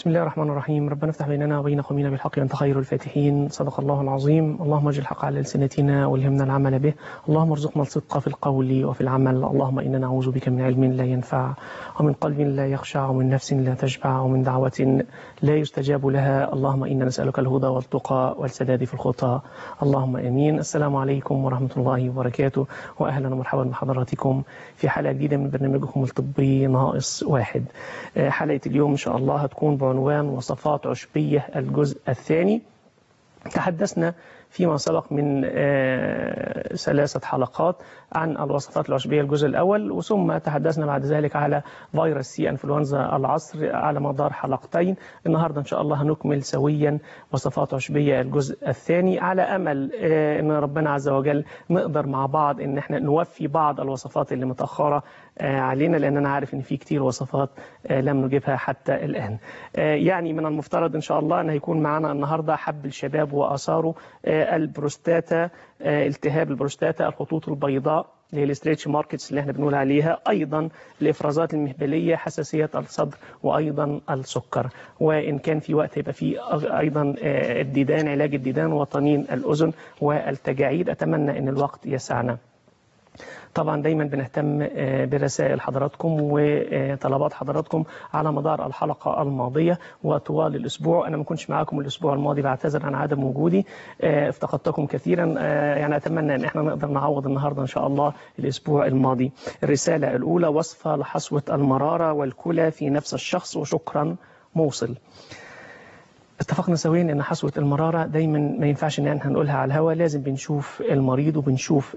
بسم الله الرحمن الرحيم ربنا افتح بيننا وبين قومنا بالحق وانت خير الفاتحين صدق الله العظيم اللهم اجعل الحق على لسنتنا والهمنا العمل به اللهم ارزقنا الصدق في القول وفي العمل اللهم انا نعوذ بك من علم لا ينفع ومن قلب لا يخشع ومن نفس لا تشبع ومن دعوة لا يستجاب لها اللهم انا نسالك الهدى والتقى والسداد في الخطى اللهم امين السلام عليكم ورحمه الله وبركاته واهلا ومرحبا بحضراتكم في حلقه جديده من برنامجكم الطبي ناقص واحد حلقه اليوم ان شاء الله هتكون بعنوان وصفات عشبية الجزء الثاني تحدثنا فيما سبق من ثلاثة حلقات عن الوصفات العشبية الجزء الأول وثم تحدثنا بعد ذلك على فيروس سي أنفلونزا العصر على مدار حلقتين النهاردة إن شاء الله هنكمل سويا وصفات عشبية الجزء الثاني على أمل أن ربنا عز وجل نقدر مع بعض أن احنا نوفي بعض الوصفات اللي متأخرة علينا لأن أنا عارف أن في كتير وصفات لم نجيبها حتى الآن يعني من المفترض إن شاء الله أن هيكون معنا النهاردة حب الشباب وآثاره البروستاتا التهاب البروستاتا الخطوط البيضاء اللي هي الاستريتش ماركتس اللي احنا بنقول عليها ايضا الافرازات المهبليه حساسيه الصدر وايضا السكر وان كان في وقت يبقى في ايضا الديدان علاج الديدان وطنين الاذن والتجاعيد اتمنى ان الوقت يسعنا طبعا دايما بنهتم برسائل حضراتكم وطلبات حضراتكم على مدار الحلقة الماضية وطوال الأسبوع أنا ما كنتش معاكم الأسبوع الماضي بعتذر عن عدم وجودي افتقدتكم كثيرا يعني أتمنى أن احنا نقدر نعوض النهاردة إن شاء الله الأسبوع الماضي الرسالة الأولى وصفة لحصوة المرارة والكلى في نفس الشخص وشكرا موصل اتفقنا سويا ان حصوه المراره دايما ما ينفعش ان احنا هنقولها على الهواء لازم بنشوف المريض وبنشوف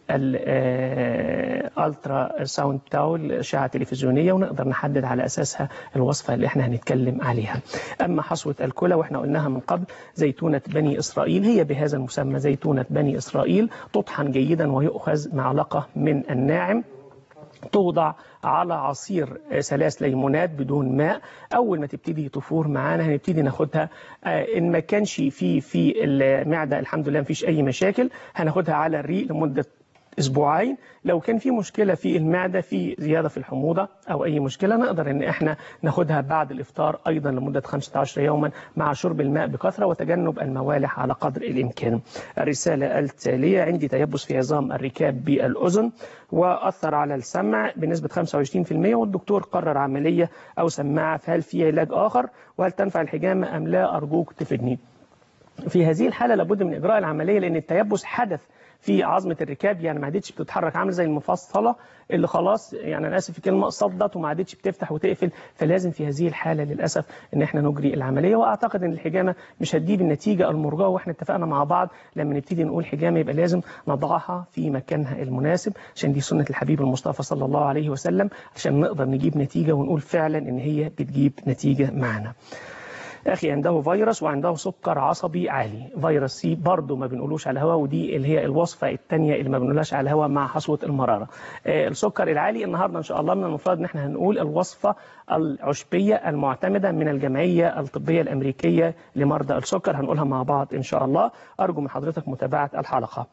الالترا ساوند بتاعه الاشعه التلفزيونيه ونقدر نحدد على اساسها الوصفه اللي احنا هنتكلم عليها اما حصوه الكلى واحنا قلناها من قبل زيتونه بني اسرائيل هي بهذا المسمى زيتونه بني اسرائيل تطحن جيدا ويؤخذ معلقه من الناعم توضع على عصير ثلاث ليمونات بدون ماء اول ما تبتدي تفور معانا هنبتدي ناخدها ان ما كانش في في المعده الحمد لله مفيش اي مشاكل هناخدها على الريق لمده اسبوعين لو كان في مشكله في المعده في زياده في الحموضه او اي مشكله نقدر ان احنا ناخدها بعد الافطار ايضا لمده 15 يوما مع شرب الماء بكثره وتجنب الموالح على قدر الامكان. الرساله التاليه عندي تيبس في عظام الركاب بالاذن واثر على السمع بنسبه 25% والدكتور قرر عمليه او سماعه فهل في علاج اخر وهل تنفع الحجامه ام لا ارجوك تفيدني. في هذه الحاله لابد من اجراء العمليه لان التيبس حدث في عظمه الركاب يعني ما عادتش بتتحرك عامله زي المفصله اللي خلاص يعني انا اسف في كلمه صدت وما عادتش بتفتح وتقفل فلازم في هذه الحاله للاسف ان احنا نجري العمليه واعتقد ان الحجامه مش هتجيب النتيجه المرجاه واحنا اتفقنا مع بعض لما نبتدي نقول حجامه يبقى لازم نضعها في مكانها المناسب عشان دي سنه الحبيب المصطفى صلى الله عليه وسلم عشان نقدر نجيب نتيجه ونقول فعلا ان هي بتجيب نتيجه معنا. اخي عنده فيروس وعنده سكر عصبي عالي فيروس سي برضه ما بنقولوش على الهواء ودي اللي هي الوصفه الثانيه اللي ما بنقولهاش على الهواء مع حصوه المراره آه السكر العالي النهارده ان شاء الله من المفترض ان احنا هنقول الوصفه العشبيه المعتمده من الجمعيه الطبيه الامريكيه لمرضى السكر هنقولها مع بعض ان شاء الله ارجو من حضرتك متابعه الحلقه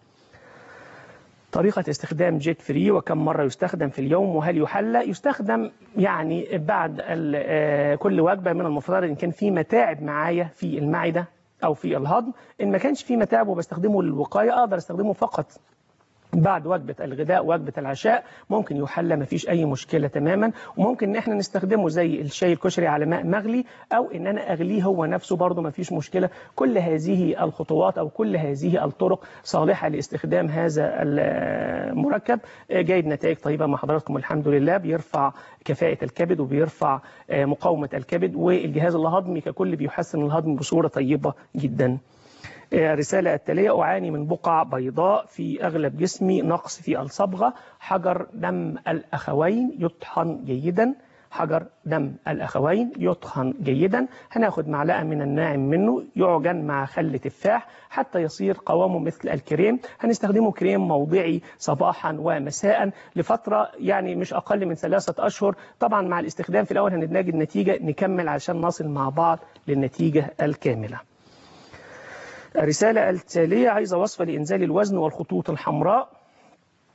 طريقة استخدام جيت فري وكم مرة يستخدم في اليوم وهل يحلى يستخدم يعني بعد كل وجبة من المفترض إن كان في متاعب معايا في المعدة أو في الهضم إن ما كانش في متاعب وبستخدمه للوقاية أقدر استخدمه فقط بعد وجبة الغداء وجبة العشاء ممكن يحلى مفيش أي مشكلة تماما وممكن إن احنا نستخدمه زي الشاي الكشري على ماء مغلي أو إن أنا أغليه هو نفسه برضه مفيش مشكلة كل هذه الخطوات أو كل هذه الطرق صالحة لاستخدام هذا المركب جايب نتائج طيبة مع حضراتكم الحمد لله بيرفع كفاءة الكبد وبيرفع مقاومة الكبد والجهاز الهضمي ككل بيحسن الهضم بصورة طيبة جدا الرسالة التالية أعاني من بقع بيضاء في أغلب جسمي نقص في الصبغة حجر دم الأخوين يطحن جيدا حجر دم الأخوين يطحن جيدا هناخد معلقة من الناعم منه يعجن مع خل تفاح حتى يصير قوامه مثل الكريم هنستخدمه كريم موضعي صباحا ومساء لفترة يعني مش أقل من ثلاثة أشهر طبعا مع الاستخدام في الأول هنتلاقي النتيجة نكمل عشان نصل مع بعض للنتيجة الكاملة الرسالة التالية عايزة وصفة لإنزال الوزن والخطوط الحمراء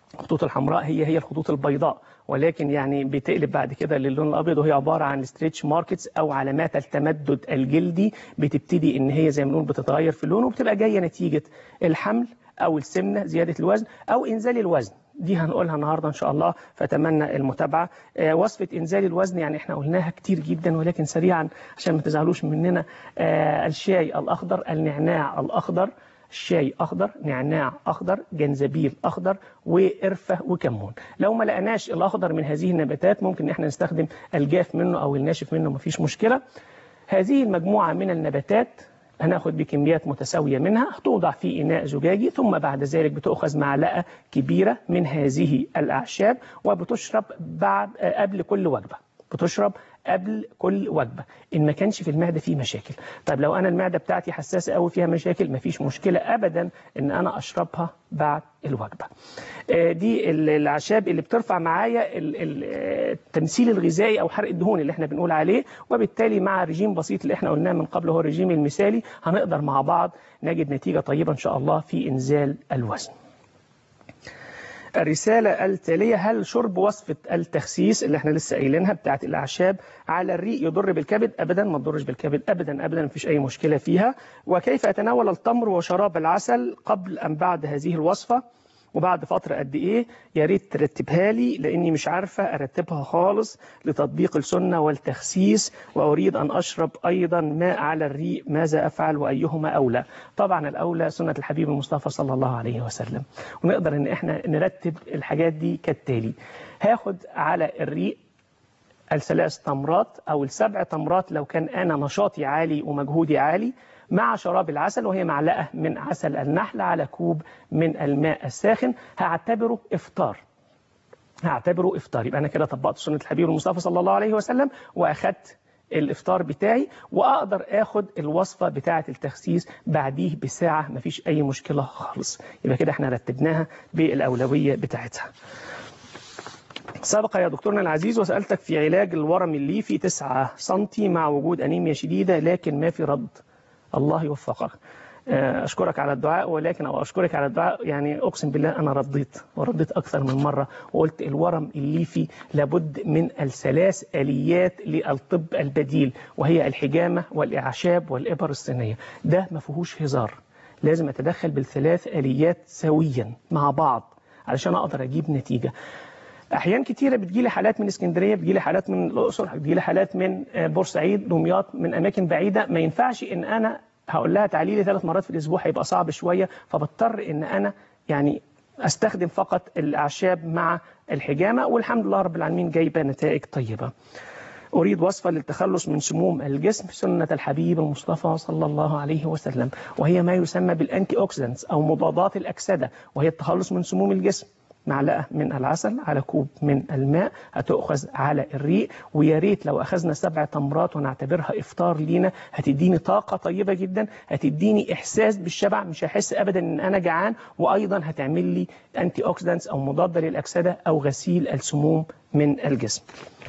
الخطوط الحمراء هي هي الخطوط البيضاء ولكن يعني بتقلب بعد كده للون الابيض وهي عباره عن ستريتش ماركتس او علامات التمدد الجلدي بتبتدي ان هي زي ما بنقول بتتغير في اللون وبتبقى جايه نتيجه الحمل او السمنه زياده الوزن او انزال الوزن دي هنقولها النهارده ان شاء الله فاتمنى المتابعه آه وصفه انزال الوزن يعني احنا قلناها كتير جدا ولكن سريعا عشان ما تزعلوش مننا آه الشاي الاخضر النعناع الاخضر الشاي اخضر نعناع اخضر جنزبيل اخضر وقرفه وكمون لو ما لقناش الاخضر من هذه النباتات ممكن ان احنا نستخدم الجاف منه او الناشف منه مفيش مشكله هذه المجموعه من النباتات هناخد بكميات متساوية منها توضع في إناء زجاجي ثم بعد ذلك بتأخذ معلقة كبيرة من هذه الأعشاب وبتشرب بعد قبل كل وجبة بتشرب قبل كل وجبة إن ما كانش في المعدة فيه مشاكل طيب لو أنا المعدة بتاعتي حساسة قوي فيها مشاكل مفيش مشكلة أبدا إن أنا أشربها بعد الوجبة دي الأعشاب اللي بترفع معايا التمثيل الغذائي أو حرق الدهون اللي احنا بنقول عليه وبالتالي مع رجيم بسيط اللي احنا قلناه من قبل هو الرجيم المثالي هنقدر مع بعض نجد نتيجة طيبة إن شاء الله في إنزال الوزن الرسالة التالية هل شرب وصفة التخسيس اللي احنا لسه قايلينها بتاعت الأعشاب على الريق يضر بالكبد أبدا ما تضرش بالكبد أبدا أبدا مفيش أي مشكلة فيها وكيف أتناول التمر وشراب العسل قبل أم بعد هذه الوصفة وبعد فترة قد إيه يا ريت ترتبها لي لأني مش عارفة أرتبها خالص لتطبيق السنة والتخسيس وأريد أن أشرب أيضا ماء على الريق ماذا أفعل وأيهما أولى طبعا الأولى سنة الحبيب المصطفى صلى الله عليه وسلم ونقدر أن إحنا نرتب الحاجات دي كالتالي هاخد على الريق الثلاث تمرات أو السبع تمرات لو كان أنا نشاطي عالي ومجهودي عالي مع شراب العسل وهي معلقة من عسل النحل على كوب من الماء الساخن هعتبره إفطار هعتبره إفطار يبقى أنا كده طبقت سنة الحبيب المصطفى صلى الله عليه وسلم وأخدت الإفطار بتاعي وأقدر أخد الوصفة بتاعة التخسيس بعديه بساعة مفيش أي مشكلة خالص يبقى كده احنا رتبناها بالأولوية بتاعتها سبق يا دكتورنا العزيز وسألتك في علاج الورم الليفي 9 سنتي مع وجود أنيميا شديدة لكن ما في رد الله يوفقك أشكرك على الدعاء ولكن أو أشكرك على الدعاء يعني أقسم بالله أنا رديت ورديت أكثر من مرة وقلت الورم الليفي لابد من الثلاث آليات للطب البديل وهي الحجامة والإعشاب والإبر الصينية ده ما فيهوش هزار لازم أتدخل بالثلاث آليات سويا مع بعض علشان أقدر أجيب نتيجة احيان كتيره بتجيلي حالات من اسكندريه بتجيلي حالات من الاقصر بتجيلي حالات من بورسعيد دمياط من اماكن بعيده ما ينفعش ان انا هقول لها تعالي لي ثلاث مرات في الاسبوع هيبقى صعب شويه فبضطر ان انا يعني استخدم فقط الاعشاب مع الحجامه والحمد لله رب العالمين جايبه نتائج طيبه. أريد وصفة للتخلص من سموم الجسم سنة الحبيب المصطفى صلى الله عليه وسلم وهي ما يسمى بالأنتي أوكسيدنتس أو مضادات الأكسدة وهي التخلص من سموم الجسم معلقة من العسل على كوب من الماء هتأخذ على الريق ويا ريت لو أخذنا سبع تمرات ونعتبرها إفطار لينا هتديني طاقة طيبة جدا هتديني إحساس بالشبع مش هحس أبدا إن أنا جعان وأيضا هتعمل لي أنتي أوكسيدانتس أو مضادة للأكسدة أو غسيل السموم من الجسم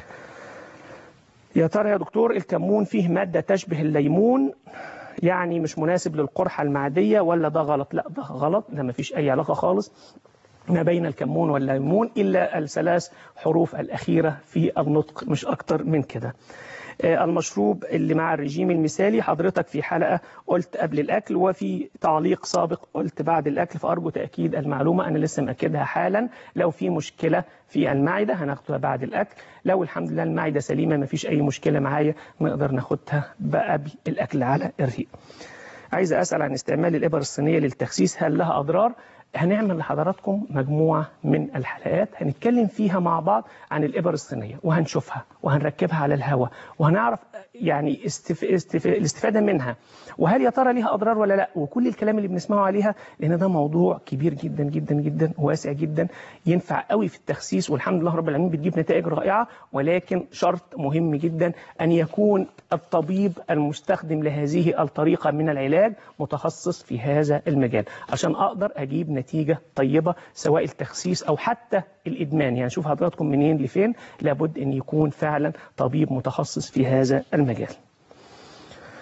يا ترى يا دكتور الكمون فيه مادة تشبه الليمون يعني مش مناسب للقرحة المعدية ولا ده غلط لا ده غلط ده مفيش أي علاقة خالص ما بين الكمون والليمون إلا الثلاث حروف الأخيرة في النطق مش أكتر من كده المشروب اللي مع الرجيم المثالي حضرتك في حلقة قلت قبل الأكل وفي تعليق سابق قلت بعد الأكل فأرجو تأكيد المعلومة أنا لسه مأكدها حالا لو في مشكلة في المعدة هناخدها بعد الأكل لو الحمد لله المعدة سليمة ما فيش أي مشكلة معايا نقدر ناخدها بقى بالأكل على الريق عايز أسأل عن استعمال الإبر الصينية للتخسيس هل لها أضرار؟ هنعمل لحضراتكم مجموعة من الحلقات هنتكلم فيها مع بعض عن الإبر الصينية وهنشوفها وهنركبها على الهواء وهنعرف يعني استف... استف... الاستفادة منها وهل يا ترى ليها أضرار ولا لا وكل الكلام اللي بنسمعه عليها لأن ده موضوع كبير جدا جدا جدا واسع جدا ينفع قوي في التخسيس والحمد لله رب العالمين بتجيب نتائج رائعة ولكن شرط مهم جدا أن يكون الطبيب المستخدم لهذه الطريقة من العلاج متخصص في هذا المجال عشان أقدر أجيب نتيجة طيبة سواء التخسيس أو حتى الإدمان يعني شوف حضراتكم منين لفين لابد أن يكون فعلا طبيب متخصص في هذا المجال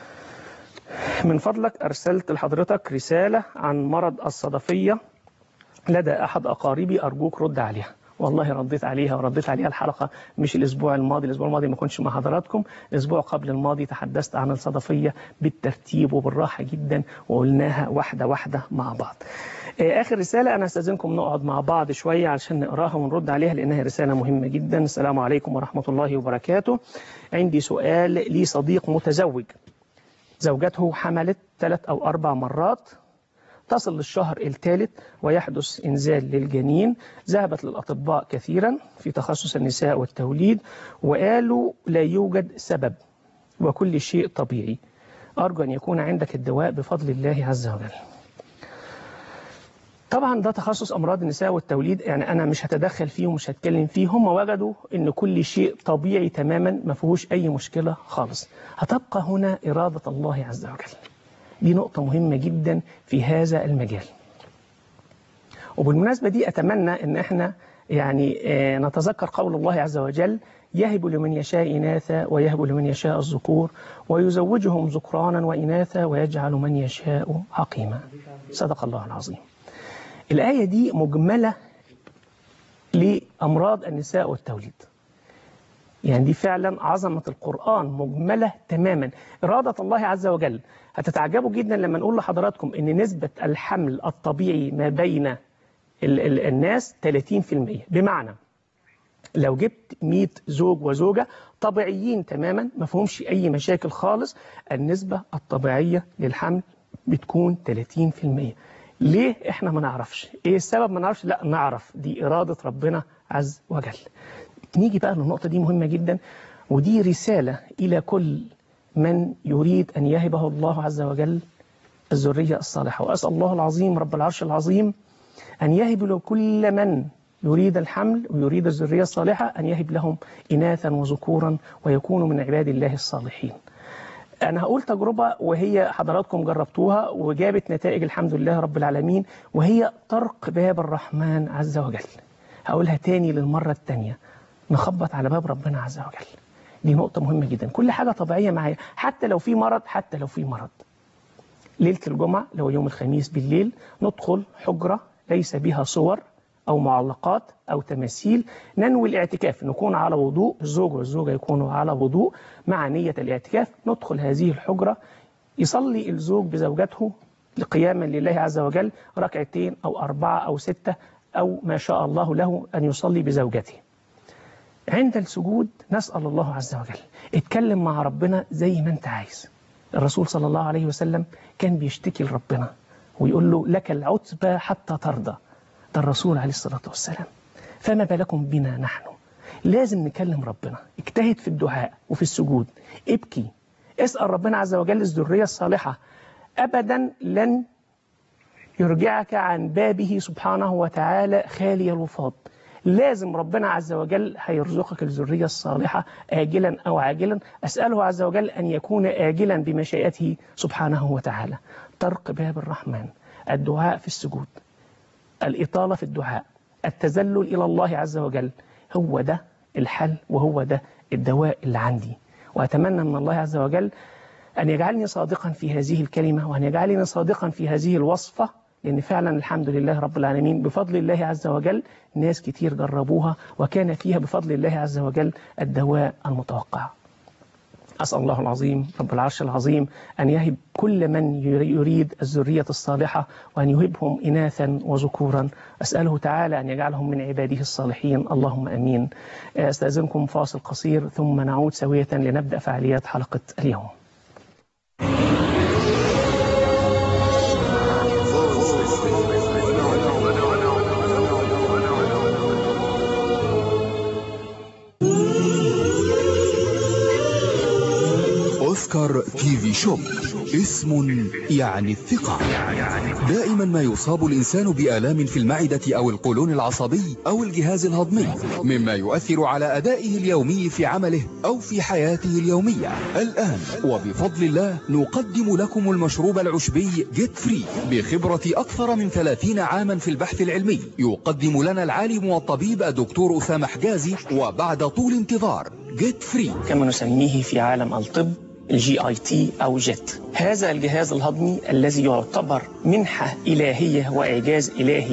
من فضلك أرسلت لحضرتك رسالة عن مرض الصدفية لدى أحد أقاربي أرجوك رد عليها والله رديت عليها ورديت عليها الحلقة مش الأسبوع الماضي الأسبوع الماضي ما كنتش مع حضراتكم الأسبوع قبل الماضي تحدثت عن الصدفية بالترتيب وبالراحة جدا وقلناها واحدة واحدة مع بعض آخر رسالة أنا أستاذنكم نقعد مع بعض شوية علشان نقراها ونرد عليها لأنها رسالة مهمة جدا السلام عليكم ورحمة الله وبركاته عندي سؤال لي صديق متزوج زوجته حملت ثلاث أو أربع مرات تصل للشهر الثالث ويحدث إنزال للجنين ذهبت للأطباء كثيرا في تخصص النساء والتوليد وقالوا لا يوجد سبب وكل شيء طبيعي أرجو أن يكون عندك الدواء بفضل الله عز وجل طبعا ده تخصص أمراض النساء والتوليد يعني أنا مش هتدخل فيه ومش هتكلم فيه هم وجدوا أن كل شيء طبيعي تماما ما فيهوش أي مشكلة خالص هتبقى هنا إرادة الله عز وجل دي نقطة مهمة جدا في هذا المجال وبالمناسبة دي أتمنى أن احنا يعني نتذكر قول الله عز وجل يهب لمن يشاء إناثا ويهب لمن يشاء الذكور ويزوجهم ذكرانا وإناثا ويجعل من يشاء عقيما صدق الله العظيم الآية دي مجملة لأمراض النساء والتوليد يعني دي فعلا عظمة القرآن مجملة تماما إرادة الله عز وجل هتتعجبوا جدا لما نقول لحضراتكم أن نسبة الحمل الطبيعي ما بين ال ال الناس 30% بمعنى لو جبت 100 زوج وزوجة طبيعيين تماما ما فيهمش أي مشاكل خالص النسبة الطبيعية للحمل بتكون 30% ليه احنا ما نعرفش ايه السبب ما نعرفش لا نعرف دي إرادة ربنا عز وجل نيجي بقى للنقطة دي مهمة جدا ودي رسالة إلى كل من يريد أن يهبه الله عز وجل الذرية الصالحة وأسأل الله العظيم رب العرش العظيم أن يهب لكل من يريد الحمل ويريد الذرية الصالحة أن يهب لهم إناثا وذكورا ويكونوا من عباد الله الصالحين أنا هقول تجربة وهي حضراتكم جربتوها وجابت نتائج الحمد لله رب العالمين وهي طرق باب الرحمن عز وجل هقولها تاني للمرة التانية نخبط على باب ربنا عز وجل دي نقطة مهمة جدا كل حاجة طبيعية معايا حتى لو في مرض حتى لو في مرض ليلة الجمعة لو يوم الخميس بالليل ندخل حجرة ليس بها صور أو معلقات أو تماثيل ننوي الاعتكاف نكون على وضوء الزوج والزوجة يكونوا على وضوء مع نية الاعتكاف ندخل هذه الحجرة يصلي الزوج بزوجته قياما لله عز وجل ركعتين أو أربعة أو ستة أو ما شاء الله له أن يصلي بزوجته عند السجود نسأل الله عز وجل اتكلم مع ربنا زي ما انت عايز الرسول صلى الله عليه وسلم كان بيشتكي لربنا ويقول له لك العتبى حتى ترضى ده الرسول عليه الصلاة والسلام فما بالكم بنا نحن لازم نكلم ربنا اجتهد في الدعاء وفي السجود ابكي اسأل ربنا عز وجل الذرية الصالحة أبدا لن يرجعك عن بابه سبحانه وتعالى خالي الوفاض لازم ربنا عز وجل هيرزقك الذرية الصالحة آجلا أو عاجلا أسأله عز وجل أن يكون آجلا بمشيئته سبحانه وتعالى طرق باب الرحمن الدعاء في السجود الإطالة في الدعاء التذلل إلى الله عز وجل هو ده الحل وهو ده الدواء اللي عندي وأتمنى من الله عز وجل أن يجعلني صادقا في هذه الكلمة وأن يجعلني صادقا في هذه الوصفة لأن فعلا الحمد لله رب العالمين بفضل الله عز وجل ناس كتير جربوها وكان فيها بفضل الله عز وجل الدواء المتوقع أسأل الله العظيم رب العرش العظيم أن يهب كل من يريد الذرية الصالحة وأن يهبهم إناثا وذكورا أسأله تعالى أن يجعلهم من عباده الصالحين اللهم أمين أستأذنكم فاصل قصير ثم نعود سوية لنبدأ فعاليات حلقة اليوم أوسكار تي في شوب اسم يعني الثقة دائما ما يصاب الإنسان بآلام في المعدة أو القولون العصبي أو الجهاز الهضمي مما يؤثر على أدائه اليومي في عمله أو في حياته اليومية الآن وبفضل الله نقدم لكم المشروب العشبي جيت فري بخبرة أكثر من 30 عاما في البحث العلمي يقدم لنا العالم والطبيب الدكتور أسامة حجازي وبعد طول انتظار جيت فري كما نسميه في عالم الطب الجي اي تي او جيت هذا الجهاز الهضمي الذي يعتبر منحة إلهية وإعجاز إلهي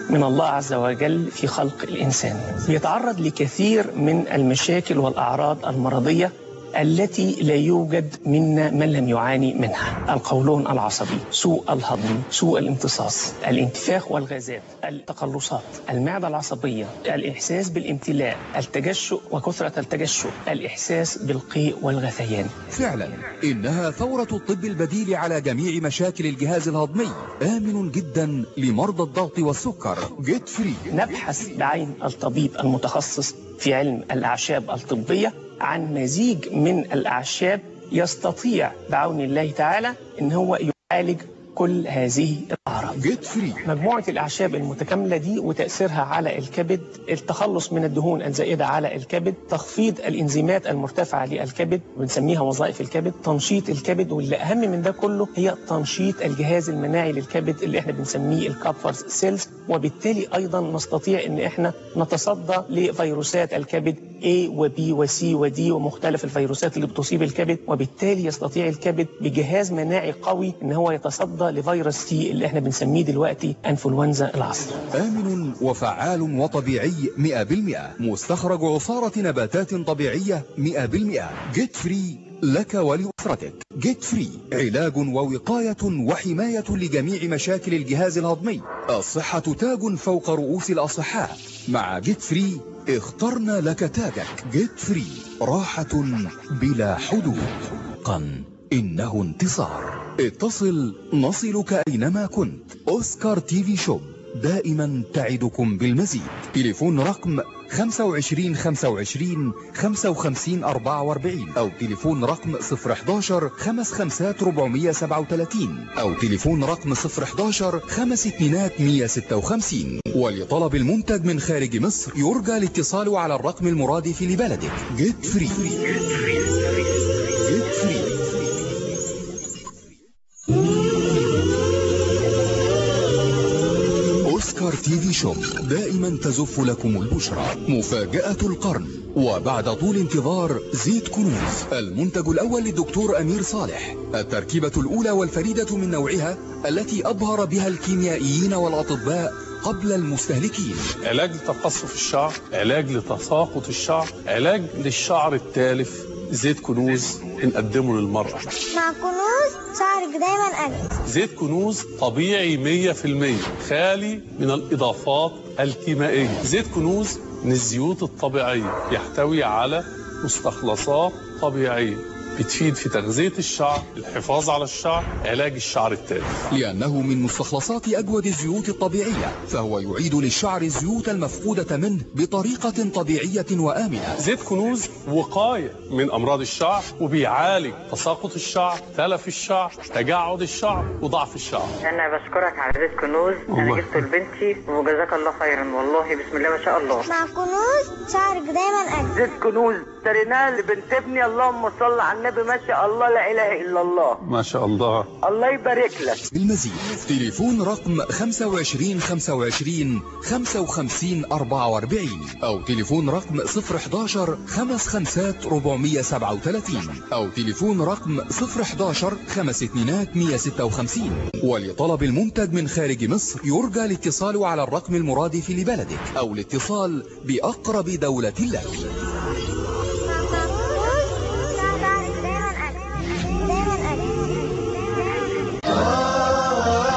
من الله عز وجل في خلق الإنسان بيتعرض لكثير من المشاكل والأعراض المرضية التي لا يوجد منا من لم يعاني منها القولون العصبي سوء الهضم سوء الامتصاص الانتفاخ والغازات التقلصات المعدة العصبية الإحساس بالامتلاء التجشؤ وكثرة التجشؤ الإحساس بالقيء والغثيان فعلا إنها ثورة الطب البديل على جميع مشاكل الجهاز الهضمي آمن جدا لمرضى الضغط والسكر جيت فري نبحث بعين الطبيب المتخصص في علم الأعشاب الطبية عن مزيج من الأعشاب يستطيع بعون الله تعالى أن هو يعالج كل هذه الأعراض جيت فري مجموعة الأعشاب المتكاملة دي وتأثيرها على الكبد التخلص من الدهون الزائدة على الكبد تخفيض الإنزيمات المرتفعة للكبد بنسميها وظائف الكبد تنشيط الكبد واللي أهم من ده كله هي تنشيط الجهاز المناعي للكبد اللي احنا بنسميه الكابفرز سيلز وبالتالي أيضا نستطيع أن احنا نتصدى لفيروسات الكبد A و B و C و D ومختلف الفيروسات اللي بتصيب الكبد وبالتالي يستطيع الكبد بجهاز مناعي قوي ان هو يتصدى لفيروس سي اللي احنا بنسميه دلوقتي انفلونزا العصر آمن وفعال وطبيعي 100% مستخرج عصارة نباتات طبيعية 100% جيت فري لك ولأسرتك جيت فري علاج ووقاية وحماية لجميع مشاكل الجهاز الهضمي الصحة تاج فوق رؤوس الأصحاء مع جيت فري اخترنا لك تاجك جيت فري راحة بلا حدود قن إنه انتصار اتصل نصلك أينما كنت أوسكار تي في شوب دائما تعدكم بالمزيد تليفون رقم 25 25 55 44 أو تليفون رقم 011 55 437 أو تليفون رقم 011 5 2 156 ولطلب المنتج من خارج مصر يرجى الاتصال على الرقم المرادف لبلدك جيت فري جيت فري أوسكار تي في شوب دائما تزف لكم البشرى مفاجأة القرن وبعد طول انتظار زيت كنوز المنتج الأول للدكتور أمير صالح التركيبة الأولى والفريدة من نوعها التي أبهر بها الكيميائيين والأطباء قبل المستهلكين علاج لتقصف الشعر علاج لتساقط الشعر علاج للشعر التالف زيت كنوز بنقدمه للمرأة مع كنوز شعرك دايما أجمل زيت كنوز طبيعي 100% خالي من الإضافات الكيميائية زيت كنوز من الزيوت الطبيعية يحتوي على مستخلصات طبيعية بتفيد في تغذية الشعر الحفاظ على الشعر علاج الشعر التالف لأنه من مستخلصات أجود الزيوت الطبيعية فهو يعيد للشعر الزيوت المفقودة منه بطريقة طبيعية وآمنة زيت كنوز وقاية من أمراض الشعر وبيعالج تساقط الشعر تلف الشعر تجعد الشعر وضعف الشعر انا بشكرك على زيت كنوز الله. انا جبته لبنتي وجزاك الله خيرا والله بسم الله ما شاء الله مع كنوز شعرك دايما أجمل زيت كنوز اشتريناه لبنت ابني اللهم صل على النبي ما شاء الله لا اله الا الله ما شاء الله الله يبارك لك بالمزيد تليفون رقم 25 25 55 44 أو تليفون رقم 011 55 437 أو تليفون رقم 011 52 156 ولطلب المنتج من خارج مصر يرجى الاتصال على الرقم المرادف لبلدك أو الاتصال بأقرب دولة لك مع كنوز شعرك دايما أجمل دايما أجمل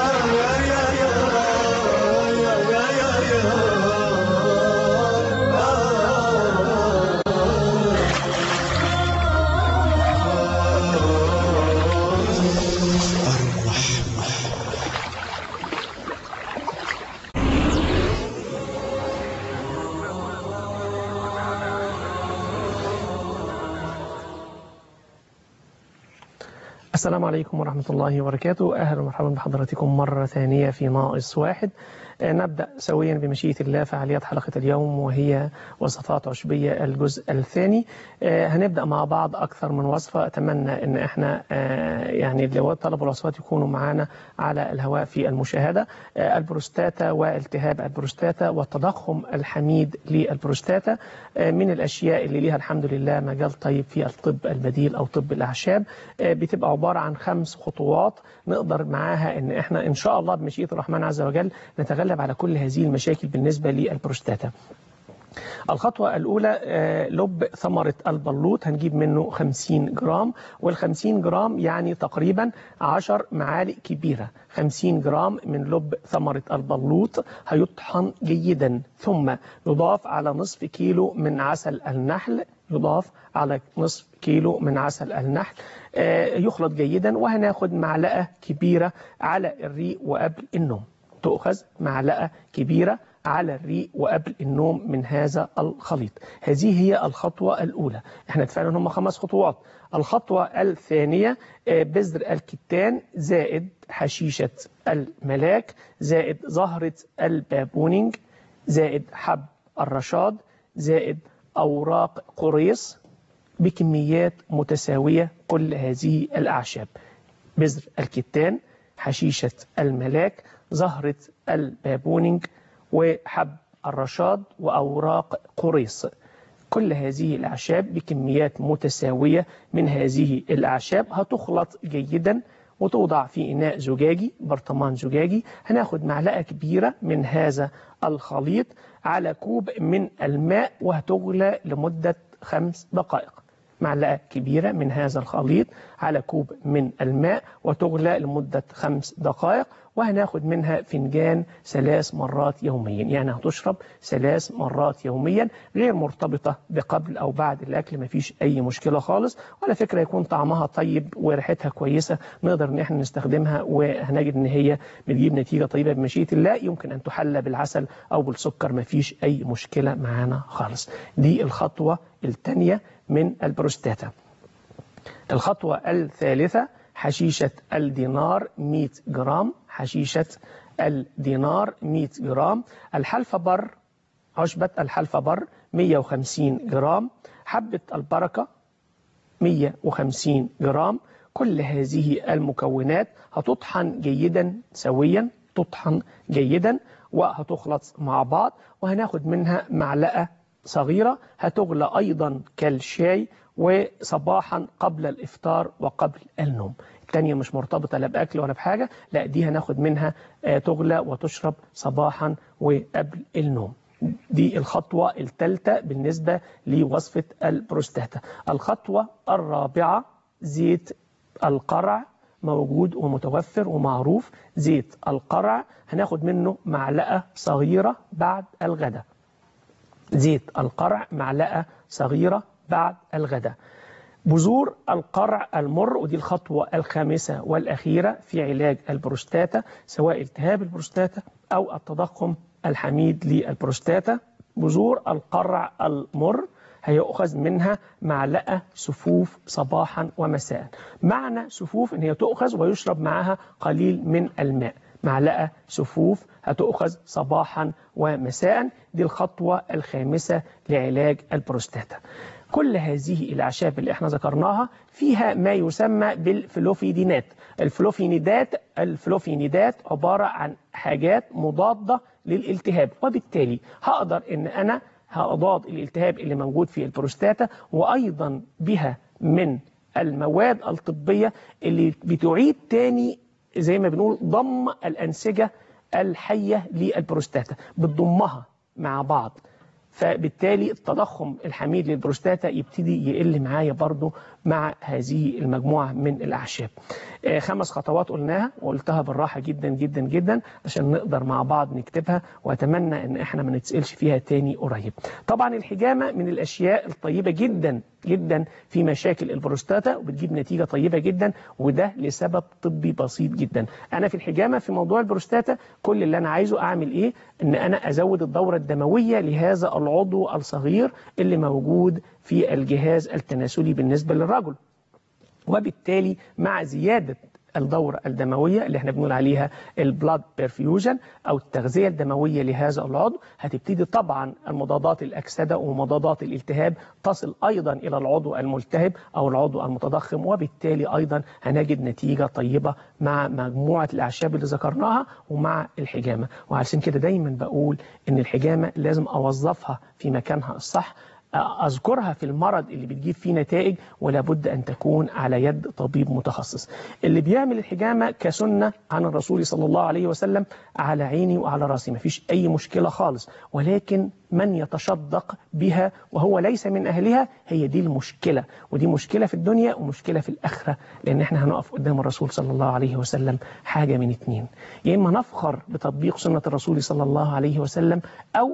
السلام عليكم ورحمة الله وبركاته أهلا ومرحبا بحضراتكم مرة ثانية في ناقص واحد آه، نبدأ سويا بمشيئة الله فعاليات حلقة اليوم وهي وصفات عشبية الجزء الثاني آه، هنبدأ مع بعض أكثر من وصفة أتمنى أن احنا آه، يعني اللي طلبوا الوصفات يكونوا معانا على الهواء في المشاهدة آه، البروستاتا والتهاب البروستاتا والتضخم الحميد للبروستاتا آه، من الأشياء اللي ليها الحمد لله مجال طيب في الطب البديل أو طب الأعشاب آه، بتبقى عبارة عن خمس خطوات نقدر معاها ان احنا ان شاء الله بمشيئة الرحمن عز وجل نتغلب نتغلب على كل هذه المشاكل بالنسبة للبروستاتا الخطوة الأولى آه، لب ثمرة البلوط هنجيب منه 50 جرام وال 50 جرام يعني تقريبا 10 معالق كبيرة 50 جرام من لب ثمرة البلوط هيطحن جيدا ثم يضاف على نصف كيلو من عسل النحل يضاف على نصف كيلو من عسل النحل آه، يخلط جيدا وهناخد معلقة كبيرة على الريق وقبل النوم تؤخذ معلقة كبيرة على الريق وقبل النوم من هذا الخليط هذه هي الخطوة الأولى احنا اتفقنا ان هم خمس خطوات الخطوة الثانية آه، بذر الكتان زائد حشيشة الملاك زائد زهرة البابونينج زائد حب الرشاد زائد أوراق قريص بكميات متساوية كل هذه الأعشاب بذر الكتان حشيشة الملاك زهرة البابونينج وحب الرشاد وأوراق قريص كل هذه الأعشاب بكميات متساوية من هذه الأعشاب هتخلط جيدا وتوضع في إناء زجاجي برطمان زجاجي هناخد معلقة كبيرة من هذا الخليط على كوب من الماء وهتغلى لمدة خمس دقائق معلقة كبيرة من هذا الخليط على كوب من الماء وتغلى لمدة خمس دقائق وهناخد منها فنجان ثلاث مرات يوميا يعني هتشرب ثلاث مرات يوميا غير مرتبطة بقبل أو بعد الأكل مفيش أي مشكلة خالص وعلى فكرة يكون طعمها طيب وريحتها كويسة نقدر إن احنا نستخدمها وهنجد إن هي بتجيب نتيجة طيبة بمشيئة الله يمكن أن تحلى بالعسل أو بالسكر مفيش أي مشكلة معانا خالص دي الخطوة الثانية من البروستاتا الخطوة الثالثة حشيشة الدينار 100 جرام حشيشة الدينار 100 جرام الحلفة بر عشبة الحلفة بر 150 جرام حبة البركة 150 جرام كل هذه المكونات هتطحن جيدا سويا تطحن جيدا وهتخلط مع بعض وهناخد منها معلقة صغيرة هتغلى أيضا كالشاي وصباحا قبل الإفطار وقبل النوم التانية مش مرتبطة لا بأكل ولا بحاجة لا دي هناخد منها آه، تغلى وتشرب صباحا وقبل النوم دي الخطوة الثالثة بالنسبة لوصفة البروستاتا الخطوة الرابعة زيت القرع موجود ومتوفر ومعروف زيت القرع هناخد منه معلقة صغيرة بعد الغداء زيت القرع معلقة صغيرة بعد الغداء بذور القرع المر ودي الخطوة الخامسة والأخيرة في علاج البروستاتا سواء التهاب البروستاتا أو التضخم الحميد للبروستاتا بذور القرع المر هيؤخذ منها معلقة سفوف صباحا ومساء معنى سفوف ان هي تؤخذ ويشرب معها قليل من الماء معلقة سفوف هتؤخذ صباحا ومساء دي الخطوة الخامسة لعلاج البروستاتا كل هذه الأعشاب اللي احنا ذكرناها فيها ما يسمى بالفلوفيدينات الفلوفينيدات الفلوفينيدات عبارة عن حاجات مضادة للالتهاب وبالتالي هقدر ان انا هأضاد الالتهاب اللي موجود في البروستاتا وأيضا بها من المواد الطبية اللي بتعيد تاني زي ما بنقول ضم الأنسجة الحية للبروستاتا بتضمها مع بعض فبالتالي التضخم الحميد للبروستاتا يبتدي يقل معايا برضو مع هذه المجموعة من الأعشاب آه، خمس خطوات قلناها وقلتها بالراحة جدا جدا جدا عشان نقدر مع بعض نكتبها وأتمنى أن احنا ما نتسألش فيها تاني قريب طبعا الحجامة من الأشياء الطيبة جدا جدا في مشاكل البروستاتا وبتجيب نتيجة طيبة جدا وده لسبب طبي بسيط جدا أنا في الحجامة في موضوع البروستاتا كل اللي أنا عايزه أعمل إيه أن أنا أزود الدورة الدموية لهذا العضو الصغير اللي موجود في الجهاز التناسلي بالنسبة للرجل وبالتالي مع زيادة الدورة الدموية اللي احنا بنقول عليها البلاد بيرفيوجن او التغذية الدموية لهذا العضو هتبتدي طبعا المضادات الاكسدة ومضادات الالتهاب تصل ايضا الى العضو الملتهب او العضو المتضخم وبالتالي ايضا هنجد نتيجة طيبة مع مجموعة الاعشاب اللي ذكرناها ومع الحجامة وعشان كده دايما بقول ان الحجامة لازم اوظفها في مكانها الصح أذكرها في المرض اللي بتجيب فيه نتائج ولا بد أن تكون على يد طبيب متخصص اللي بيعمل الحجامة كسنة عن الرسول صلى الله عليه وسلم على عيني وعلى راسي مفيش أي مشكلة خالص ولكن من يتشدق بها وهو ليس من أهلها هي دي المشكلة ودي مشكلة في الدنيا ومشكلة في الآخرة لأن احنا هنقف قدام الرسول صلى الله عليه وسلم حاجة من اتنين يا إما نفخر بتطبيق سنة الرسول صلى الله عليه وسلم أو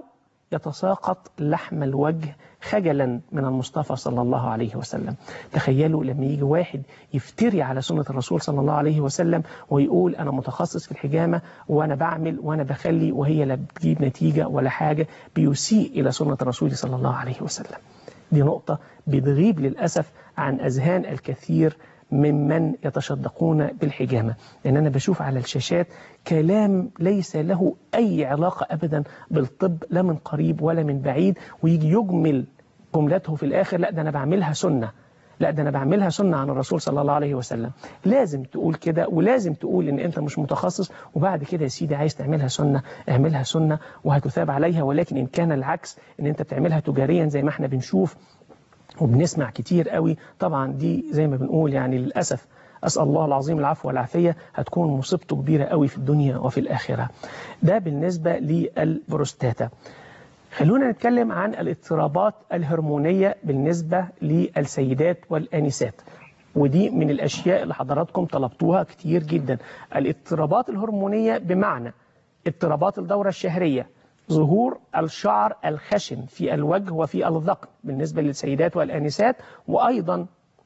يتساقط لحم الوجه خجلا من المصطفى صلى الله عليه وسلم تخيلوا لما يجي واحد يفتري على سنة الرسول صلى الله عليه وسلم ويقول أنا متخصص في الحجامة وأنا بعمل وأنا بخلي وهي لا بتجيب نتيجة ولا حاجة بيسيء إلى سنة الرسول صلى الله عليه وسلم دي نقطة بتغيب للأسف عن أذهان الكثير ممن يتشدقون بالحجامة لأن أنا بشوف على الشاشات كلام ليس له أي علاقة أبدا بالطب لا من قريب ولا من بعيد ويجي يجمل جملته في الآخر لا ده أنا بعملها سنة لا ده أنا بعملها سنة عن الرسول صلى الله عليه وسلم لازم تقول كده ولازم تقول إن أنت مش متخصص وبعد كده يا سيدي عايز تعملها سنة اعملها سنة وهتثاب عليها ولكن إن كان العكس إن أنت بتعملها تجاريا زي ما احنا بنشوف وبنسمع كتير قوي طبعا دي زي ما بنقول يعني للأسف أسأل الله العظيم العفو والعافية هتكون مصيبته كبيرة قوي في الدنيا وفي الآخرة ده بالنسبة للبروستاتا خلونا نتكلم عن الاضطرابات الهرمونية بالنسبة للسيدات والآنسات ودي من الأشياء اللي حضراتكم طلبتوها كتير جدا الاضطرابات الهرمونية بمعنى اضطرابات الدورة الشهرية ظهور الشعر الخشن في الوجه وفي الذقن بالنسبة للسيدات والآنسات وأيضا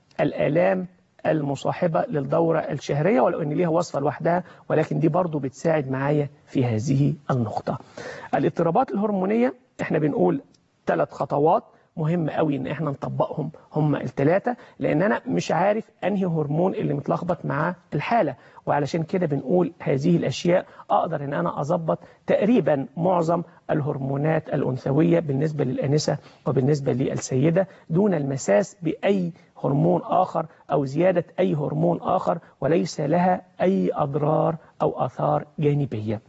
الآلام المصاحبة للدورة الشهرية ولو أن ليها وصفة لوحدها ولكن دي برضو بتساعد معايا في هذه النقطة الاضطرابات الهرمونية احنا بنقول ثلاث خطوات مهم قوي ان احنا نطبقهم هم الثلاثه لان انا مش عارف انهي هرمون اللي متلخبط مع الحاله وعلشان كده بنقول هذه الاشياء اقدر ان انا اظبط تقريبا معظم الهرمونات الانثويه بالنسبه للانسه وبالنسبه للسيده دون المساس باي هرمون اخر او زياده اي هرمون اخر وليس لها اي اضرار او اثار جانبيه.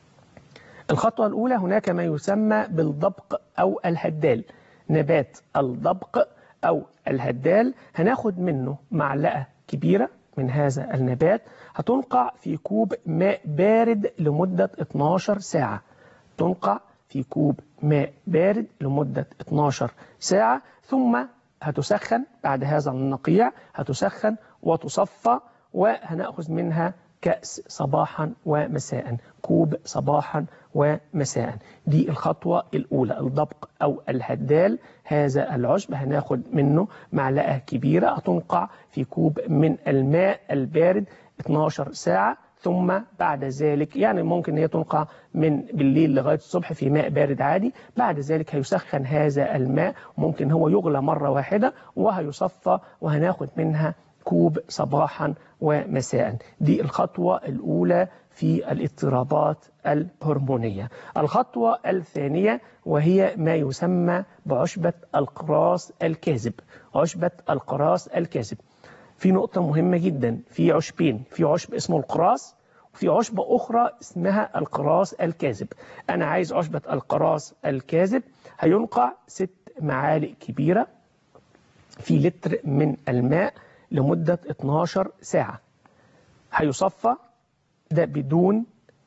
الخطوه الاولى هناك ما يسمى بالضبق او الهدال. نبات الضبق أو الهدال هناخد منه معلقة كبيرة من هذا النبات هتنقع في كوب ماء بارد لمدة 12 ساعة تنقع في كوب ماء بارد لمدة 12 ساعة ثم هتسخن بعد هذا النقيع هتسخن وتصفى وهنأخذ منها كأس صباحا ومساء كوب صباحا ومساء دي الخطوة الأولى الضبق أو الهدال هذا العشب هناخد منه معلقة كبيرة هتنقع في كوب من الماء البارد 12 ساعة ثم بعد ذلك يعني ممكن هي تنقع من بالليل لغاية الصبح في ماء بارد عادي بعد ذلك هيسخن هذا الماء ممكن هو يغلى مرة واحدة وهيصفى وهناخد منها كوب صباحا ومساء دي الخطوة الأولى في الاضطرابات الهرمونية الخطوة الثانية وهي ما يسمى بعشبة القراص الكاذب عشبة القراص الكاذب في نقطة مهمة جدا في عشبين في عشب اسمه القراص وفي عشبة أخرى اسمها القراص الكاذب أنا عايز عشبة القراص الكاذب هينقع ست معالق كبيرة في لتر من الماء لمدة 12 ساعة هيصفى ده بدون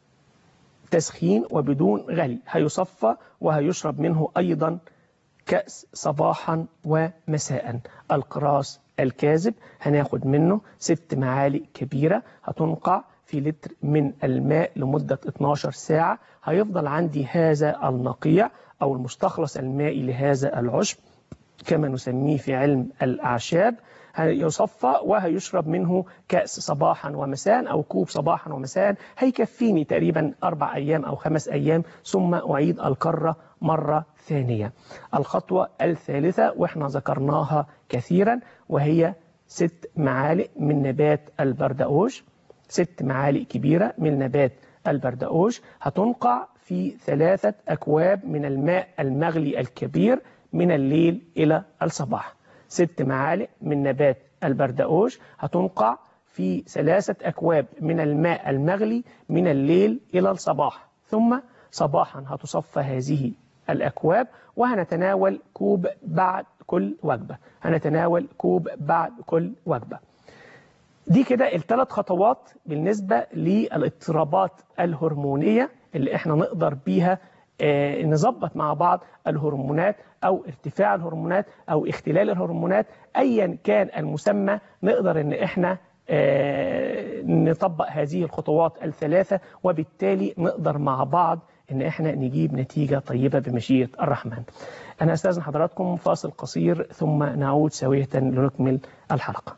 تسخين وبدون غلي هيصفى وهيشرب منه أيضا كأس صباحا ومساء القراص الكاذب هناخد منه ست معالق كبيرة هتنقع في لتر من الماء لمدة 12 ساعة هيفضل عندي هذا النقيع أو المستخلص المائي لهذا العشب كما نسميه في علم الأعشاب هيصفى وهيشرب منه كأس صباحا ومساء أو كوب صباحا ومساء هيكفيني تقريبا أربع أيام أو خمس أيام ثم أعيد الكرة مرة ثانية الخطوة الثالثة وإحنا ذكرناها كثيرا وهي ست معالق من نبات البردقوش ست معالق كبيرة من نبات البردقوش هتنقع في ثلاثة أكواب من الماء المغلي الكبير من الليل إلى الصباح ست معالق من نبات البردقوش هتنقع في ثلاثة أكواب من الماء المغلي من الليل إلى الصباح ثم صباحا هتصفى هذه الأكواب وهنتناول كوب بعد كل وجبة هنتناول كوب بعد كل وجبة دي كده الثلاث خطوات بالنسبة للاضطرابات الهرمونية اللي احنا نقدر بيها آه، نظبط مع بعض الهرمونات أو ارتفاع الهرمونات أو اختلال الهرمونات أيا كان المسمى نقدر ان احنا آه، نطبق هذه الخطوات الثلاثة وبالتالي نقدر مع بعض ان احنا نجيب نتيجة طيبة بمشيئة الرحمن انا استاذن حضراتكم فاصل قصير ثم نعود سوية لنكمل الحلقة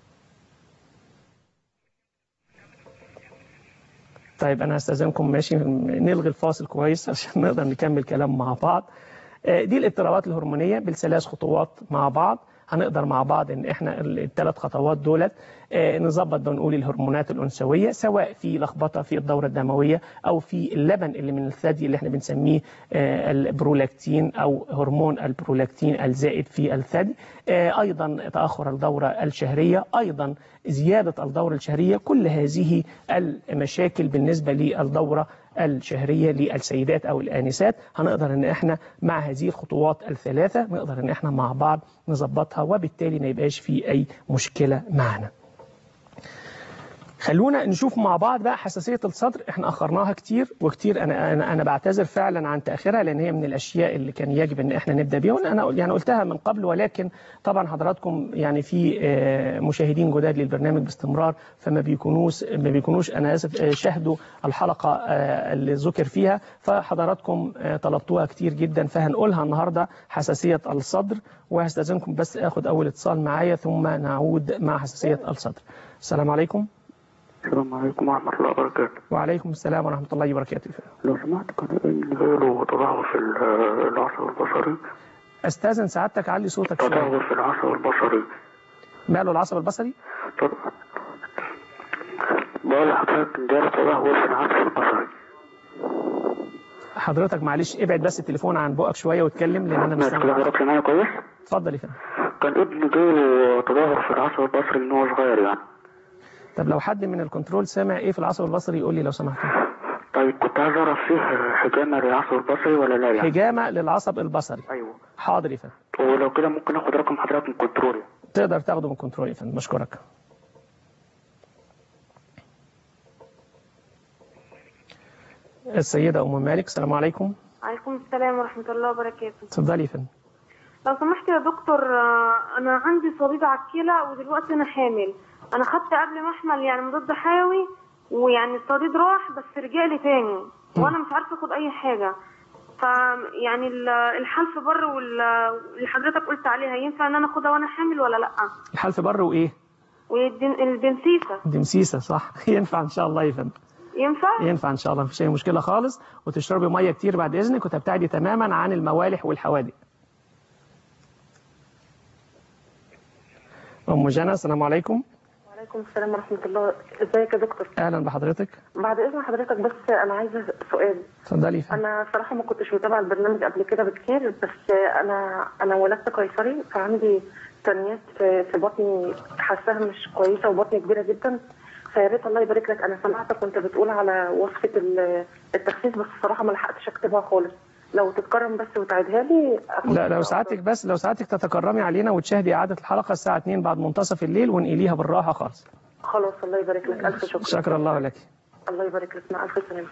طيب انا استاذنكم ماشي نلغي الفاصل كويس عشان نقدر نكمل كلام مع بعض آه، دي الاضطرابات الهرمونيه بالثلاث خطوات مع بعض هنقدر مع بعض ان احنا الثلاث خطوات دولت آه، نظبط بنقول الهرمونات الانثويه سواء في لخبطه في الدوره الدمويه او في اللبن اللي من الثدي اللي احنا بنسميه آه، البرولاكتين او هرمون البرولاكتين الزائد في الثدي آه، ايضا تاخر الدوره الشهريه ايضا زياده الدوره الشهريه كل هذه المشاكل بالنسبه للدوره الشهريه للسيدات او الانسات هنقدر ان احنا مع هذه الخطوات الثلاثه نقدر ان احنا مع بعض نظبطها وبالتالي ما يبقاش في اي مشكله معنا خلونا نشوف مع بعض بقى حساسيه الصدر احنا اخرناها كتير وكتير انا انا انا بعتذر فعلا عن تاخيرها لان هي من الاشياء اللي كان يجب ان احنا نبدا بيها وانا يعني قلتها من قبل ولكن طبعا حضراتكم يعني في آه، مشاهدين جداد للبرنامج باستمرار فما بيكونوش ما بيكونوش انا اسف آه، شاهدوا الحلقه آه، اللي ذكر فيها فحضراتكم آه، طلبتوها كتير جدا فهنقولها النهارده حساسيه الصدر وهستاذنكم بس اخد اول اتصال معايا ثم نعود مع حساسيه الصدر السلام عليكم السلام عليكم ورحمة الله وبركاته وعليكم السلام ورحمة الله وبركاته لو سمحت كان ابني جاله تدهور في ال- العصب البصري استاذن سعادتك علي صوتك شوية تدهور في العصب البصري ماله العصب البصري تد- بقول لحضرتك إن جاله تدهور في العصب البصري حضرتك معلش ابعد بس التليفون عن بقك شوية واتكلم لان انا مش ماشي كده سامع حضرتك معايا كويس اتفضل يا فندم كان ابني جاله تدهور في العصب البصري من هو صغير يعني طب لو حد من الكنترول سامع ايه في العصب البصري يقول لي لو سمحت طيب كنت عايز أعرف فيه حجامة للعصب البصري ولا لا يعني حجامة للعصب البصري أيوه حاضر يا فندم ولو كده ممكن آخد رقم حضرتك من كنترول تقدر تاخده من الكنترول يا فندم بشكرك السيدة أم مالك السلام عليكم عليكم السلام ورحمة الله وبركاته اتفضلي يا فندم لو سمحت يا دكتور آه، أنا عندي صليب على الكلى ودلوقتي أنا حامل أنا خدت قبل ما أحمل يعني مضاد حيوي ويعني الصديد راح بس رجع لي تاني وأنا مش عارفة أخد أي حاجة ف يعني ال- الحلف بر وال- اللي حضرتك قلت عليها ينفع إن أنا أخدها وأنا حامل ولا لأ؟ الحلف بر وإيه والبنسيسة دمسيسة صح ينفع إن شاء الله يا فندم ينفع؟ ينفع إن شاء الله مفيش أي مشكلة خالص وتشربي مية كتير بعد إذنك وتبتعدي تماما عن الموالح والحوادق أم جنى السلام عليكم وعليكم السلام ورحمة الله ازيك يا دكتور أهلا بحضرتك بعد إذن حضرتك بس أنا عايزة سؤال اتفضلي يا فندم أنا صراحة ما كنتش متابعة البرنامج قبل كده بكتير بس أنا أنا ولدت قيصري فعندي تنميات في في بطني حاساها مش كويسة وبطني كبيرة جدا فيا ريت الله يبارك لك أنا سمعتك كنت بتقول على وصفة ال- التخسيس بس الصراحة ما لحقتش أكتبها خالص لو تتكرم بس وتعيدها لي أكون لا لو سعادتك بس لو سعادتك تتكرمي علينا وتشاهدي إعادة الحلقة الساعة 2 بعد منتصف الليل ونقليها بالراحة خالص خلاص الله يبارك لك ألف شكر شكر الله لك الله يبارك لك مع ألف سلامة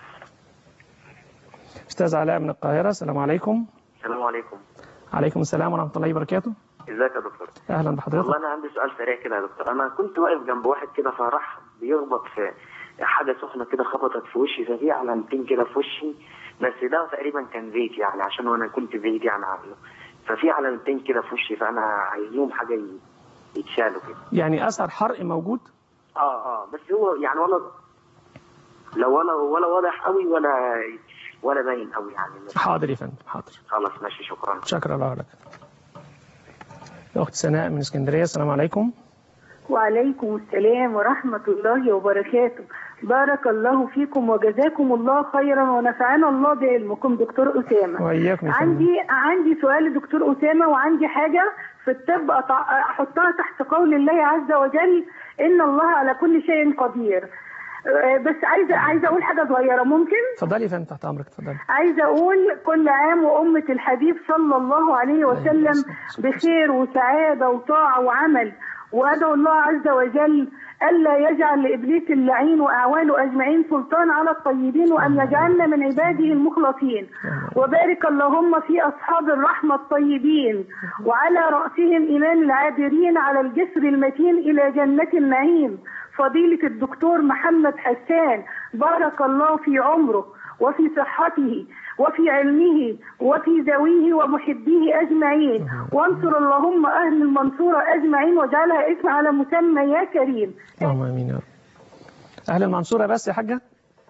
أستاذ علاء من القاهرة السلام عليكم السلام عليكم عليكم السلام ورحمة الله وبركاته ازيك يا دكتور أهلا بحضرتك والله انا عندي سؤال سريع كده يا دكتور انا كنت واقف جنب واحد كده فراح بيخبط في حاجه سخنه كده خبطت في وشي ففي علامتين كده في وشي بس ده تقريبا كان زيت يعني عشان وانا كنت بعيد يعني عنه ففي علامتين كده في وشي فانا عايزهم حاجه ي- يتشالوا كده يعني أثر حرق موجود اه اه بس هو يعني ولا لو ولا ولا واضح قوي ولا ولا باين قوي يعني حاضر يا فندم حاضر خلاص ماشي شكرا شكرا الله لك الأخت سناء من اسكندرية السلام عليكم وعليكم السلام ورحمة الله وبركاته بارك الله فيكم وجزاكم الله خيرا ونفعنا الله بعلمكم دكتور أسامة وإياكم يا فندم عندي عندي سؤال لدكتور أسامة وعندي حاجة في الطب أطع- أحطها تحت قول الله عز وجل إن الله على كل شيء قدير آه، بس عايزه عايزه اقول حاجه صغيره ممكن اتفضلي يا فندم تحت امرك اتفضلي عايزه اقول كل عام وامه الحبيب صلى الله عليه وسلم بخير وسعاده وطاعه وعمل وادعو الله عز وجل الا يجعل لابليس اللعين واعوانه اجمعين سلطان على الطيبين وان يجعلنا من عباده المخلصين وبارك اللهم في اصحاب الرحمه الطيبين وعلى راسهم امام العابرين على الجسر المتين الى جنه النعيم فضيله الدكتور محمد حسان بارك الله في عمره وفي صحته وفي علمه وفي ذويه ومحبيه أجمعين وانصر اللهم أهل المنصورة أجمعين واجعلها اسم على مسمى يا كريم اللهم امين يا رب اهل المنصوره بس يا حاجه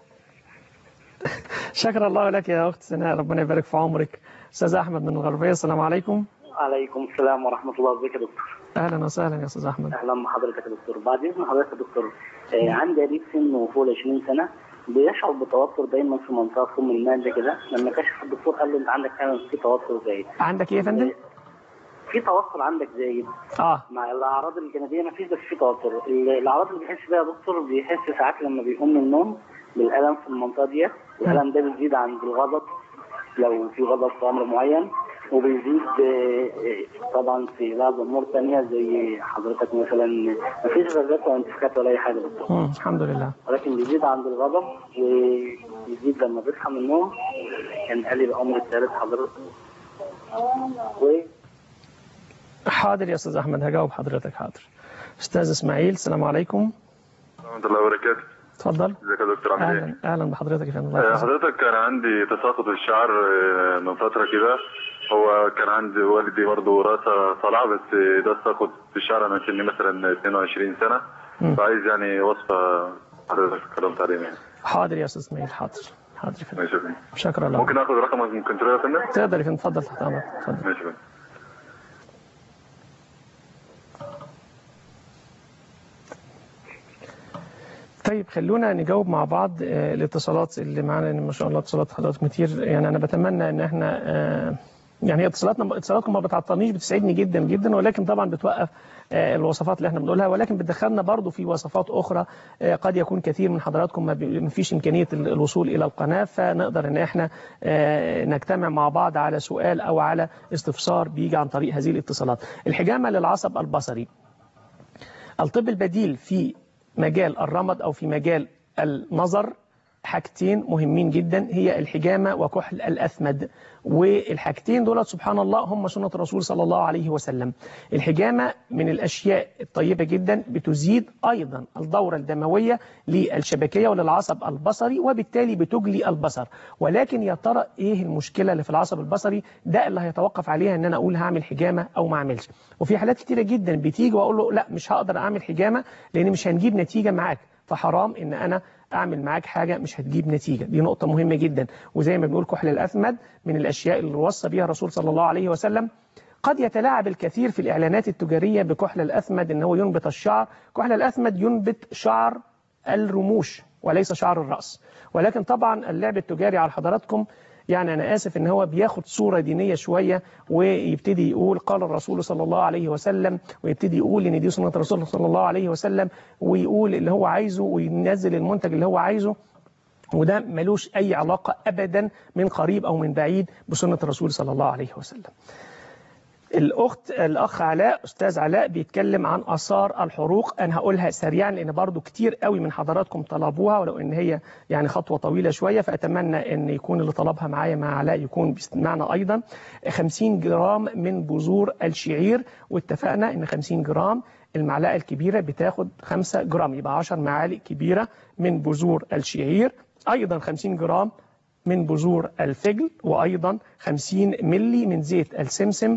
شكر الله لك يا اخت سناء ربنا يبارك في عمرك استاذ احمد من الغربيه السلام عليكم عليكم السلام ورحمة الله ازيك يا دكتور اهلا وسهلا يا استاذ احمد أهلا بحضرتك يا دكتور بعد إذن حضرتك يا دكتور آه عندي قريب سنه فوق ال 20 سنة بيشعر بتوتر دايما في منطقة فم المعدة كده لما كشف الدكتور قال له أنت عندك فعلا في توتر زايد عندك ايه يا فندم في توتر عندك زايد اه مع الأعراض الجانبية ما فيش بس في توتر ال- الأعراض اللي بيحس بيها يا دكتور بيحس ساعات لما بيقوم من النوم بالألم في المنطقة ديت الألم ده بيزيد عند الغضب لو في غضب في أمر معين وبيزيد آه، آه، طبعا في بعض امور ثانيه زي حضرتك مثلا مفيش غازات ولا انتفاخات ولا اي حاجه دكتور مم. الحمد لله ولكن بيزيد عند الغضب وبيزيد لما بيصحى من النوم كان قال لي الامر الثالث حضرتك و حاضر يا استاذ احمد هجاوب حضرتك حاضر استاذ اسماعيل السلام عليكم ورحمة الله وبركاته اتفضل ازيك يا دكتور عامل ايه؟ اهلا اهلا بحضرتك يا فندم الله آه، يحفظك. حضرتك كان عندي تساقط الشعر آه، من فترة كده هو كان عندي والدي برضه راسه صلع بس ده تساقط في الشعر انا سني مثلا 22 سنة مم. فعايز يعني وصفة حضرتك اتكلمت عليها يعني حاضر يا استاذ اسماعيل حاضر حاضر يا فندم ماشي يا فندم شكرا لك ممكن اخد رقمك من كنترول يا فندم؟ تقدر يا فندم اتفضل تحت امرك اتفضل ماشي يا فندم طيب خلونا نجاوب مع بعض آه، الاتصالات اللي معانا لان ما شاء الله اتصالات حضرتك كتير يعني انا بتمنى ان احنا آه، يعني اتصالاتنا اتصالاتكم ما بتعطلنيش بتسعدني جدا جدا ولكن طبعا بتوقف آه، الوصفات اللي احنا بنقولها ولكن بتدخلنا برضو في وصفات اخرى آه، قد يكون كثير من حضراتكم ما بي- ما فيش امكانيه ال- الوصول الى القناه فنقدر ان احنا آه، نجتمع مع بعض على سؤال او على استفسار بيجي عن طريق هذه الاتصالات الحجامه للعصب البصري الطب البديل في مجال الرمد أو في مجال النظر حاجتين مهمين جدا هي الحجامة وكحل الأثمد والحاجتين دول سبحان الله هم سنة الرسول صلى الله عليه وسلم الحجامة من الأشياء الطيبة جدا بتزيد أيضا الدورة الدموية للشبكية وللعصب البصري وبالتالي بتجلي البصر ولكن يا ترى إيه المشكلة اللي في العصب البصري ده اللي هيتوقف عليها إن أنا أقول هعمل حجامة أو ما أعملش وفي حالات كتيرة جدا بتيجي وأقول له لا مش هقدر أعمل حجامة لأن مش هنجيب نتيجة معاك فحرام إن أنا اعمل معاك حاجه مش هتجيب نتيجه دي نقطه مهمه جدا وزي ما بنقول كحل الاسمد من الاشياء اللي وصى بها الرسول صلى الله عليه وسلم قد يتلاعب الكثير في الاعلانات التجاريه بكحل الاسمد ان هو ينبت الشعر كحل الاسمد ينبت شعر الرموش وليس شعر الراس ولكن طبعا اللعب التجاري على حضراتكم يعني أنا آسف إن هو بياخد صورة دينية شوية ويبتدي يقول قال الرسول صلى الله عليه وسلم ويبتدي يقول إن دي سنة الرسول صلى الله عليه وسلم ويقول اللي هو عايزه وينزل المنتج اللي هو عايزه وده ملوش أي علاقة أبدا من قريب أو من بعيد بسنة الرسول صلى الله عليه وسلم الأخت الأخ علاء أستاذ علاء بيتكلم عن آثار الحروق أنا هقولها سريعا لأن برضو كتير قوي من حضراتكم طلبوها ولو إن هي يعني خطوة طويلة شوية فأتمنى أن يكون اللي طلبها معايا مع علاء يكون بيسمعنا أيضا 50 جرام من بذور الشعير واتفقنا أن 50 جرام المعلقة الكبيرة بتاخد 5 جرام يبقى 10 معالق كبيرة من بذور الشعير أيضا 50 جرام من بذور الفجل وأيضا 50 ملي من زيت السمسم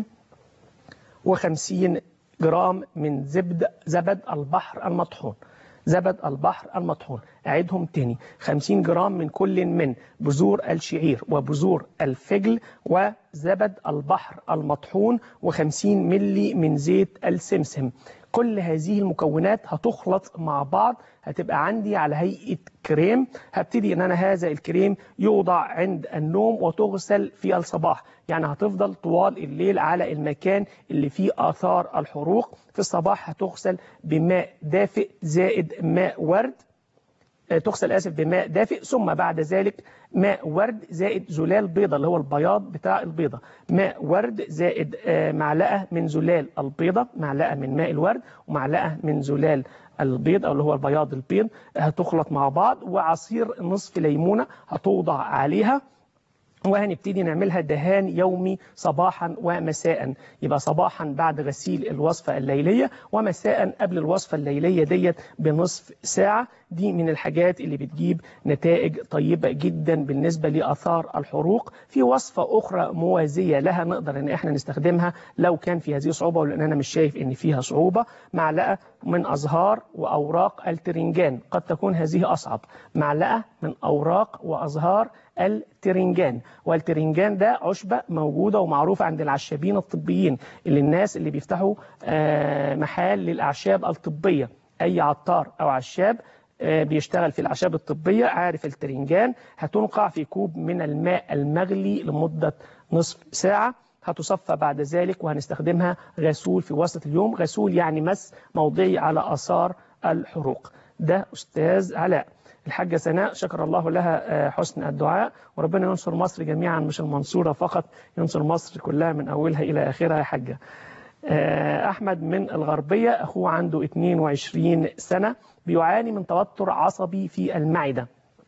و50 جرام من زبد زبد البحر المطحون زبد البحر المطحون أعيدهم تاني 50 جرام من كل من بذور الشعير وبذور الفجل وزبد البحر المطحون و50 ملي من زيت السمسم كل هذه المكونات هتخلط مع بعض هتبقى عندي على هيئة كريم هبتدي ان انا هذا الكريم يوضع عند النوم وتغسل في الصباح يعني هتفضل طوال الليل على المكان اللي فيه آثار الحروق في الصباح هتغسل بماء دافئ زائد ماء ورد آه، تغسل اسف بماء دافئ ثم بعد ذلك ماء ورد زائد زلال بيضة اللي هو البياض بتاع البيضة ماء ورد زائد آه، معلقة من زلال البيضة معلقة من ماء الورد ومعلقة من زلال البيض او اللي هو البياض البيض هتخلط مع بعض وعصير نصف ليمونة هتوضع عليها وهنبتدي نعملها دهان يومي صباحا ومساء يبقى صباحا بعد غسيل الوصفة الليلية ومساء قبل الوصفة الليلية ديت بنصف ساعة دي من الحاجات اللي بتجيب نتائج طيبة جدا بالنسبة لأثار الحروق في وصفة أخرى موازية لها نقدر إن إحنا نستخدمها لو كان في هذه صعوبة ولأن أنا مش شايف إن فيها صعوبة معلقة من أزهار وأوراق الترنجان قد تكون هذه أصعب معلقة من أوراق وأزهار الترنجان والترنجان ده عشبة موجودة ومعروفة عند العشابين الطبيين اللي الناس اللي بيفتحوا آه، محال للأعشاب الطبية أي عطار أو عشاب آه، بيشتغل في الأعشاب الطبية عارف الترنجان هتنقع في كوب من الماء المغلي لمدة نصف ساعة هتصفى بعد ذلك وهنستخدمها غسول في وسط اليوم غسول يعني مس موضعي على آثار الحروق ده أستاذ علاء الحاجة سناء شكر الله لها آه، حسن الدعاء وربنا ينصر مصر جميعا مش المنصورة فقط ينصر مصر كلها من أولها إلى آخرها يا حاجة آه، أحمد من الغربية أخوه عنده 22 سنة بيعاني من توتر عصبي في المعدة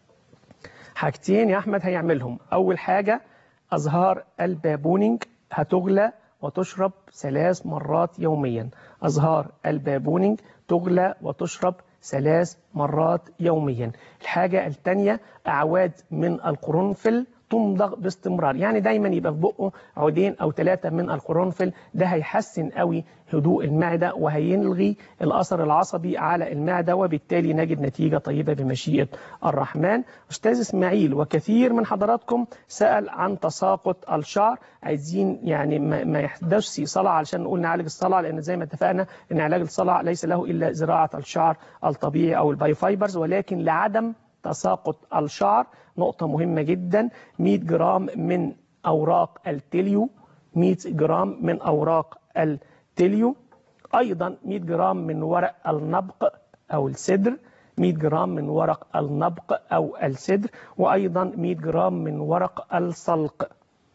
حاجتين يا أحمد هيعملهم أول حاجة أزهار البابونينج هتغلى وتشرب ثلاث مرات يوميا أزهار البابونينج تغلى وتشرب ثلاث مرات يوميا الحاجة الثانية أعواد من القرنفل تمضغ باستمرار يعني دايما يبقى في بقه عودين او ثلاثة من القرنفل ده هيحسن قوي هدوء المعدة وهيلغي الأثر العصبي على المعدة وبالتالي نجد نتيجة طيبة بمشيئة الرحمن أستاذ إسماعيل وكثير من حضراتكم سأل عن تساقط الشعر عايزين يعني ما ما يحدثش صلع علشان نقول نعالج الصلع لأن زي ما اتفقنا أن علاج الصلع ليس له إلا زراعة الشعر الطبيعي أو البايوفايبرز ولكن لعدم تساقط الشعر نقطة مهمة جدا 100 جرام من أوراق التليو 100 جرام من أوراق التليو أيضا 100 جرام من ورق النبق أو السدر 100 جرام من ورق النبق أو السدر وأيضا 100 جرام من ورق الصلق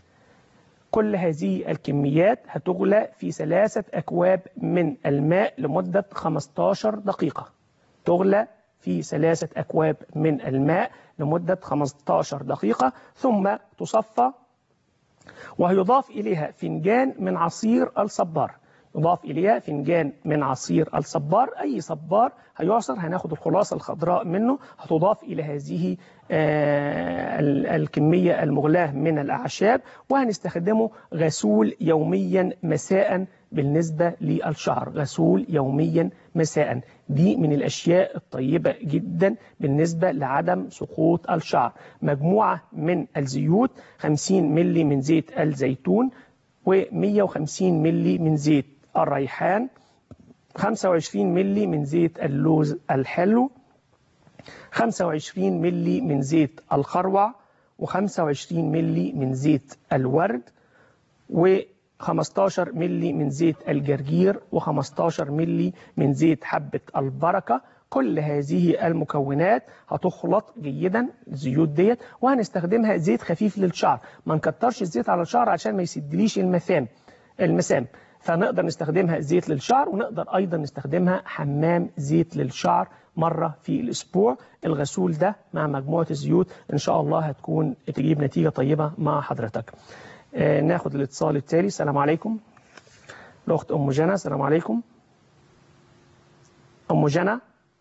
كل هذه الكميات هتغلى في ثلاثة أكواب من الماء لمدة 15 دقيقة تغلى في ثلاثة أكواب من الماء لمدة 15 دقيقة ثم تصفى ويضاف إليها فنجان من عصير الصبار يضاف إليها فنجان من عصير الصبار أي صبار هيعصر هناخد الخلاصة الخضراء منه هتضاف إلى هذه آه، ال- الكمية المغلاة من الأعشاب وهنستخدمه غسول يوميا مساء بالنسبة للشعر غسول يوميا مساء دي من الأشياء الطيبة جدا بالنسبة لعدم سقوط الشعر مجموعة من الزيوت 50 ملي من زيت الزيتون و150 ملي من زيت الريحان 25 ملي من زيت اللوز الحلو 25 ملي من زيت الخروع و25 ملي من زيت الورد و15 ملي من زيت الجرجير و15 ملي من زيت حبة البركة كل هذه المكونات هتخلط جيدا الزيوت ديت وهنستخدمها زيت خفيف للشعر ما نكترش الزيت على الشعر عشان ما يسدليش المسام المسام فنقدر نستخدمها زيت للشعر ونقدر ايضا نستخدمها حمام زيت للشعر مرة في الأسبوع الغسول ده مع مجموعة الزيوت إن شاء الله هتكون تجيب نتيجة طيبة مع حضرتك آه ناخد الاتصال التالي السلام عليكم الأخت أم جنى السلام عليكم أم جنى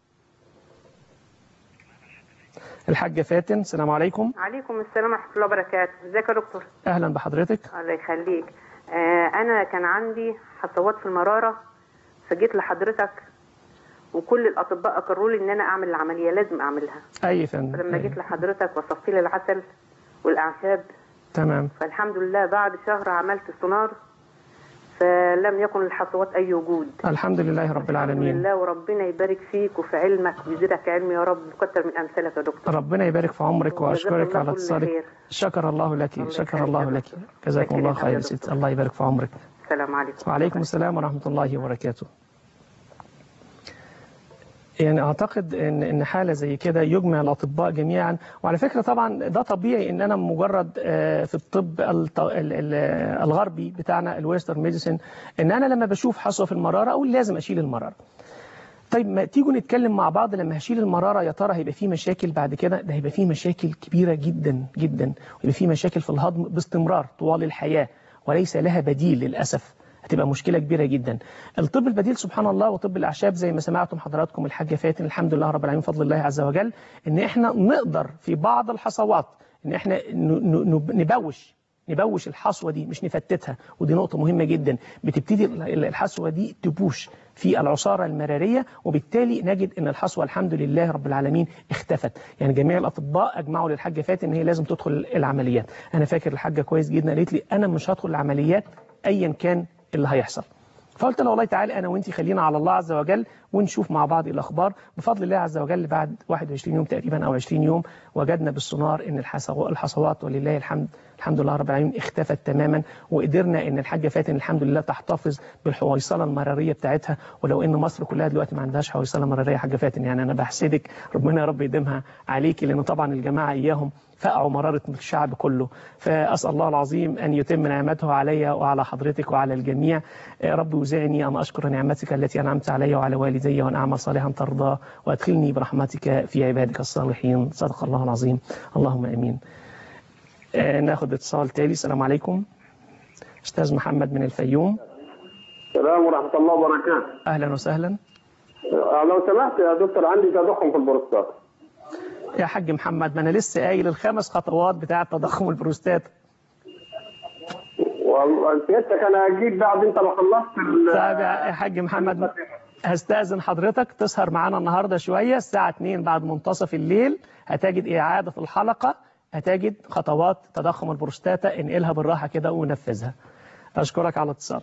الحاجة فاتن السلام عليكم عليكم السلام ورحمة الله وبركاته ازيك يا دكتور أهلا بحضرتك الله يخليك آه أنا كان عندي حصوات في المرارة فجيت لحضرتك وكل الأطباء أقروا لي إن أنا أعمل العملية لازم أعملها أي فندم فلما أي. جيت لحضرتك وصفت لي العسل والأعشاب تمام فالحمد لله بعد شهر عملت سونار فلم يكن للحصوات أي وجود الحمد لله رب الحمد العالمين لله وربنا يبارك فيك وفي علمك ويزيدك علم يا رب وكتر من أمثالك يا دكتور ربنا يبارك في عمرك وجزاك واشكرك الله على كل اتصالك خير. شكر الله لك شكر الله لك جزاكم الله يكرمك يا خير دكتور. ست الله يبارك في عمرك السلام عليكم وعليكم السلام ورحمة الله وبركاته يعني اعتقد ان ان حاله زي كده يجمع الاطباء جميعا وعلى فكره طبعا ده طبيعي ان انا مجرد آه، في الطب الط- ال- ال- الغربي بتاعنا الويسترن ميديسن ان انا لما بشوف حصوه في المراره اقول لازم اشيل المراره طيب ما تيجوا نتكلم مع بعض لما هشيل المرارة يا ترى هيبقى في مشاكل بعد كده ده هيبقى في مشاكل كبيرة جدا جدا ويبقى في مشاكل في الهضم باستمرار طوال الحياة وليس لها بديل للأسف هتبقى مشكلة كبيرة جدا الطب البديل سبحان الله وطب الأعشاب زي ما سمعتم حضراتكم الحاجة فاتن الحمد لله رب العالمين بفضل الله عز وجل إن إحنا نقدر في بعض الحصوات إن إحنا ن- ن- نبوش نبوش الحصوة دي مش نفتتها ودي نقطة مهمة جدا بتبتدي ال- الحصوة دي تبوش في العصارة المرارية وبالتالي نجد ان الحصوة الحمد لله رب العالمين اختفت يعني جميع الأطباء أجمعوا للحاجة فاتن ان هي لازم تدخل العمليات أنا فاكر الحاجة كويس جدا قالت لي أنا مش هدخل العمليات أيا كان اللي هيحصل فقلت له والله تعالى انا وانت خلينا على الله عز وجل ونشوف مع بعض الاخبار بفضل الله عز وجل بعد 21 يوم تقريبا او 20 يوم وجدنا بالسونار ان الحصو- الحصوات ولله الحمد الحمد لله رب العالمين اختفت تماما وقدرنا ان الحاجه فاتن الحمد لله تحتفظ بالحويصله المراريه بتاعتها ولو ان مصر كلها دلوقتي ما عندهاش حويصله مراريه حاجه فاتن يعني انا بحسدك ربنا يا رب يديمها عليكي لان طبعا الجماعه اياهم فقعوا مرارة الشعب كله فأسأل الله العظيم أن يتم نعمته علي وعلى حضرتك وعلى الجميع يا رب وزعني أن أشكر نعمتك التي أنعمت علي وعلى والدي وأن أعمل صالحا ترضاه وأدخلني برحمتك في عبادك الصالحين صدق الله العظيم اللهم أمين آه، ناخد اتصال تالي السلام عليكم أستاذ محمد من الفيوم السلام ورحمة الله وبركاته أهلا وسهلا آه، لو سمحت يا دكتور عندي تضخم في البروستات يا حاج محمد ما أنا لسه قايل الخمس خطوات بتاعة تضخم البروستات والله سيادتك انا اجيب بعد انت ما خلصت ال- طيب يا حاج محمد هستأذن حضرتك تسهر معانا النهاردة شوية الساعة 2 بعد منتصف الليل هتجد إعادة الحلقة هتجد خطوات تضخم البروستاتا انقلها بالراحة كده ونفذها أشكرك على الاتصال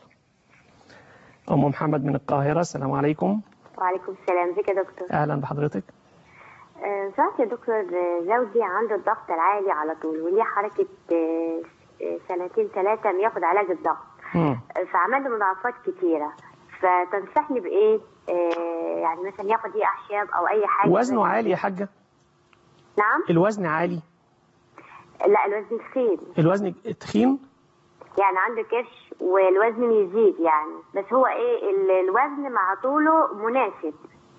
أم محمد من القاهرة السلام عليكم وعليكم السلام ازيك يا دكتور أهلا بحضرتك آه، سمعت يا دكتور آه، زوجي عنده الضغط العالي على طول وليه حركة آه، آه، سنتين ثلاثة بياخد علاج الضغط مم. آه، فعمل له مضاعفات كتيرة فتنصحني بإيه آه، يعني مثلا ياخد ايه أعشاب أو أي حاجة وزنه عالي يا حاجة نعم الوزن عالي لا الوزن تخين الوزن تخين يعني عنده كرش والوزن يزيد يعني بس هو ايه ال- الوزن مع طوله مناسب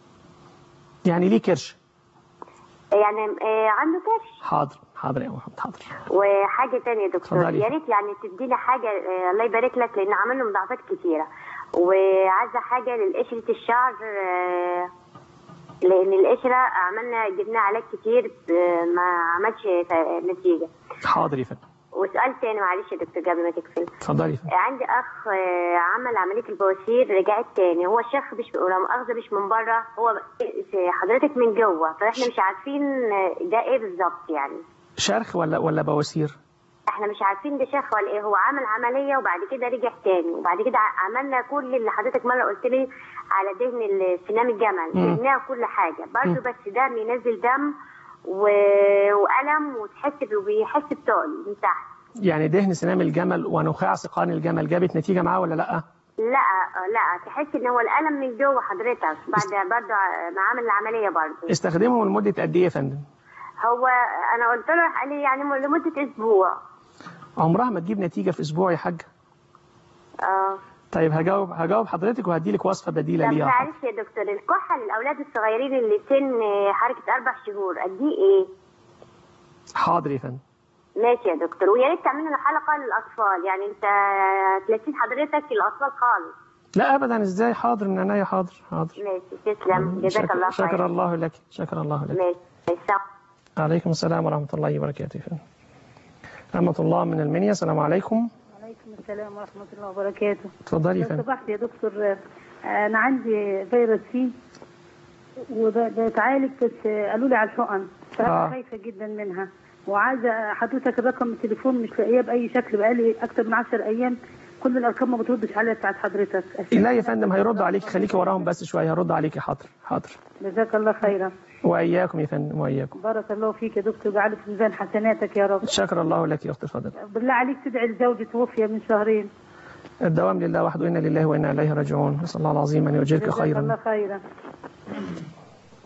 يعني ليه كرش يعني آه، عنده كرش حاضر حاضر يا محمد حاضر وحاجة تانية يا دكتور اتفضلي. يا ريت يعني تدينا حاجة آه، الله يبارك لك لأن عملنا مضاعفات كتيرة وعايزة حاجة للقشرة الشعر آه، لأن القشرة عملنا جبنا علاج كتير آه، ما عملش ف- نتيجة حاضر يا فندم وسؤال تاني معلش يا دكتور قبل ما تقفل اتفضلي يا فندم آه، عندي أخ آه، عمل عملية البواسير رجعت تاني هو الشخ مش ولا مؤاخذة مش من بره هو ب- حضرتك من جوه فاحنا مش عارفين آه، ده ايه بالظبط يعني شرخ ولا ولا بواسير احنا مش عارفين ده شيخ ولا ايه هو عمل عمليه وبعد كده رجع تاني وبعد كده ع- عملنا كل اللي حضرتك مره قلت لي على دهن ال- سنام الجمل مم. جبناه كل حاجه برضه مم. بس ده بينزل دم و... والم وتحس ب- وبيحس بتقل من تحت يعني دهن سنام الجمل ونخاع سقان الجمل جابت نتيجة معاه ولا لأ؟ لا لا تحس ان هو الالم من جوه حضرتك بعد برضه ما عمل العمليه برضه استخدمه لمدة قد إيه يا فندم؟ هو انا قلت له قال لي يعني لمده اسبوع عمرها ما تجيب نتيجة في أسبوع يا حاج اه طيب هجاوب هجاوب حضرتك وهديلك وصفة بديلة طب ليها معلش يا دكتور الكحه للاولاد الصغيرين اللي سن حركه اربع شهور قد ايه حاضر يا فندم ماشي يا دكتور ويا ريت تعمل لنا حلقه للاطفال يعني انت تلاتين حضرتك الاطفال خالص لا أبدا إزاي حاضر من عينيا حاضر حاضر ماشي تسلم جزاك شكر, الله شكر خير الله لك شكر الله لك ماشي ماشي. عليكم السلام ورحمة الله وبركاته يا فندم رحمة الله من المنيا السلام عليكم عليكم السلام ورحمة الله وبركاته اتفضلي يا لو فندم سمحت يا دكتور آه، أنا عندي فيروس سي وبتعالج بس آه، قالوا لي على الحقن فأنا آه. خايفة جدا منها وعايزة حضرتك الرقم التليفون مش لاقيه بأي شكل بقالي أكتر من 10 أيام كل الأرقام ما بتردش عليا بتاعت حضرتك لا يا فندم هيردوا عليك خليكي وراهم بس شوية هيردوا عليك حاضر حاضر جزاك الله خيرا وإياكم يا فندم وإياكم بارك الله فيك يا دكتور جعله في ميزان حسناتك يا رب شكر الله لك يا أختي الفاضلة بالله عليك تدعي لزوجي توفي من شهرين الدوام لله وحده إنا لله وإنا إليه راجعون نسأل الله العظيم أن يؤجرك جزاك الله خيرا خيرا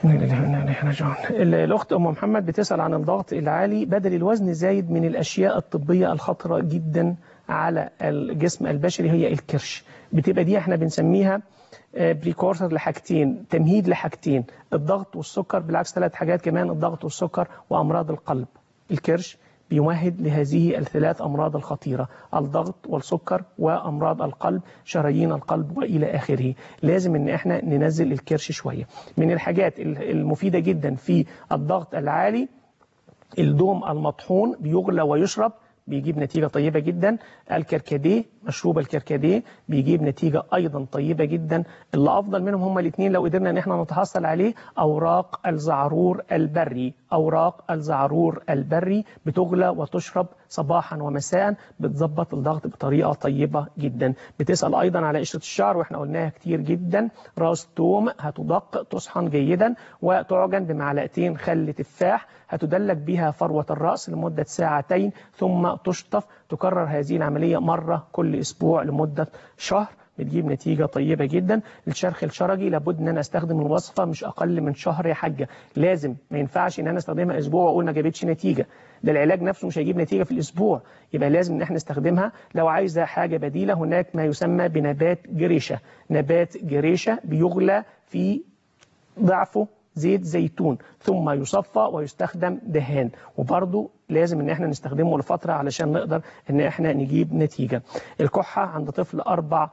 إنا لله وإنا إليه راجعون. ال- الأخت أم محمد بتسأل عن الضغط العالي بدل الوزن زايد من الأشياء الطبية الخطرة جدا على الجسم البشري هي الكرش بتبقى دي احنا بنسميها بريكورسر لحاجتين تمهيد لحاجتين الضغط والسكر بالعكس ثلاث حاجات كمان الضغط والسكر وأمراض القلب الكرش بيمهد لهذه الثلاث أمراض الخطيرة الضغط والسكر وأمراض القلب شرايين القلب وإلى آخره لازم أن احنا ننزل الكرش شوية من الحاجات المفيدة جدا في الضغط العالي الدوم المطحون بيغلى ويشرب بيجيب نتيجة طيبة جدا الكركديه مشروب الكركديه بيجيب نتيجة أيضا طيبة جدا اللي أفضل منهم هما الاثنين لو قدرنا ان احنا نتحصل عليه أوراق الزعرور البري أوراق الزعرور البري بتغلى وتشرب صباحا ومساء بتظبط الضغط بطريقة طيبة جدا بتسأل أيضا على قشرة الشعر واحنا قلناها كتير جدا راس توم هتدق تصحن جيدا وتعجن بمعلقتين خل تفاح هتدلك بها فروة الرأس لمدة ساعتين ثم تشطف تكرر هذه العملية مرة كل أسبوع لمدة شهر بتجيب نتيجة طيبة جدا الشرخ الشرجي لابد ان انا استخدم الوصفة مش اقل من شهر يا حاجة لازم ما ينفعش ان انا استخدمها اسبوع واقول ما جابتش نتيجة ده العلاج نفسه مش هيجيب نتيجة في الاسبوع يبقى لازم ان احنا نستخدمها لو عايزة حاجة بديلة هناك ما يسمى بنبات جريشة نبات جريشة بيغلى في ضعفه زيت زيتون ثم يصفى ويستخدم دهان وبرضه لازم ان احنا نستخدمه لفترة علشان نقدر ان احنا نجيب نتيجة الكحة عند طفل اربع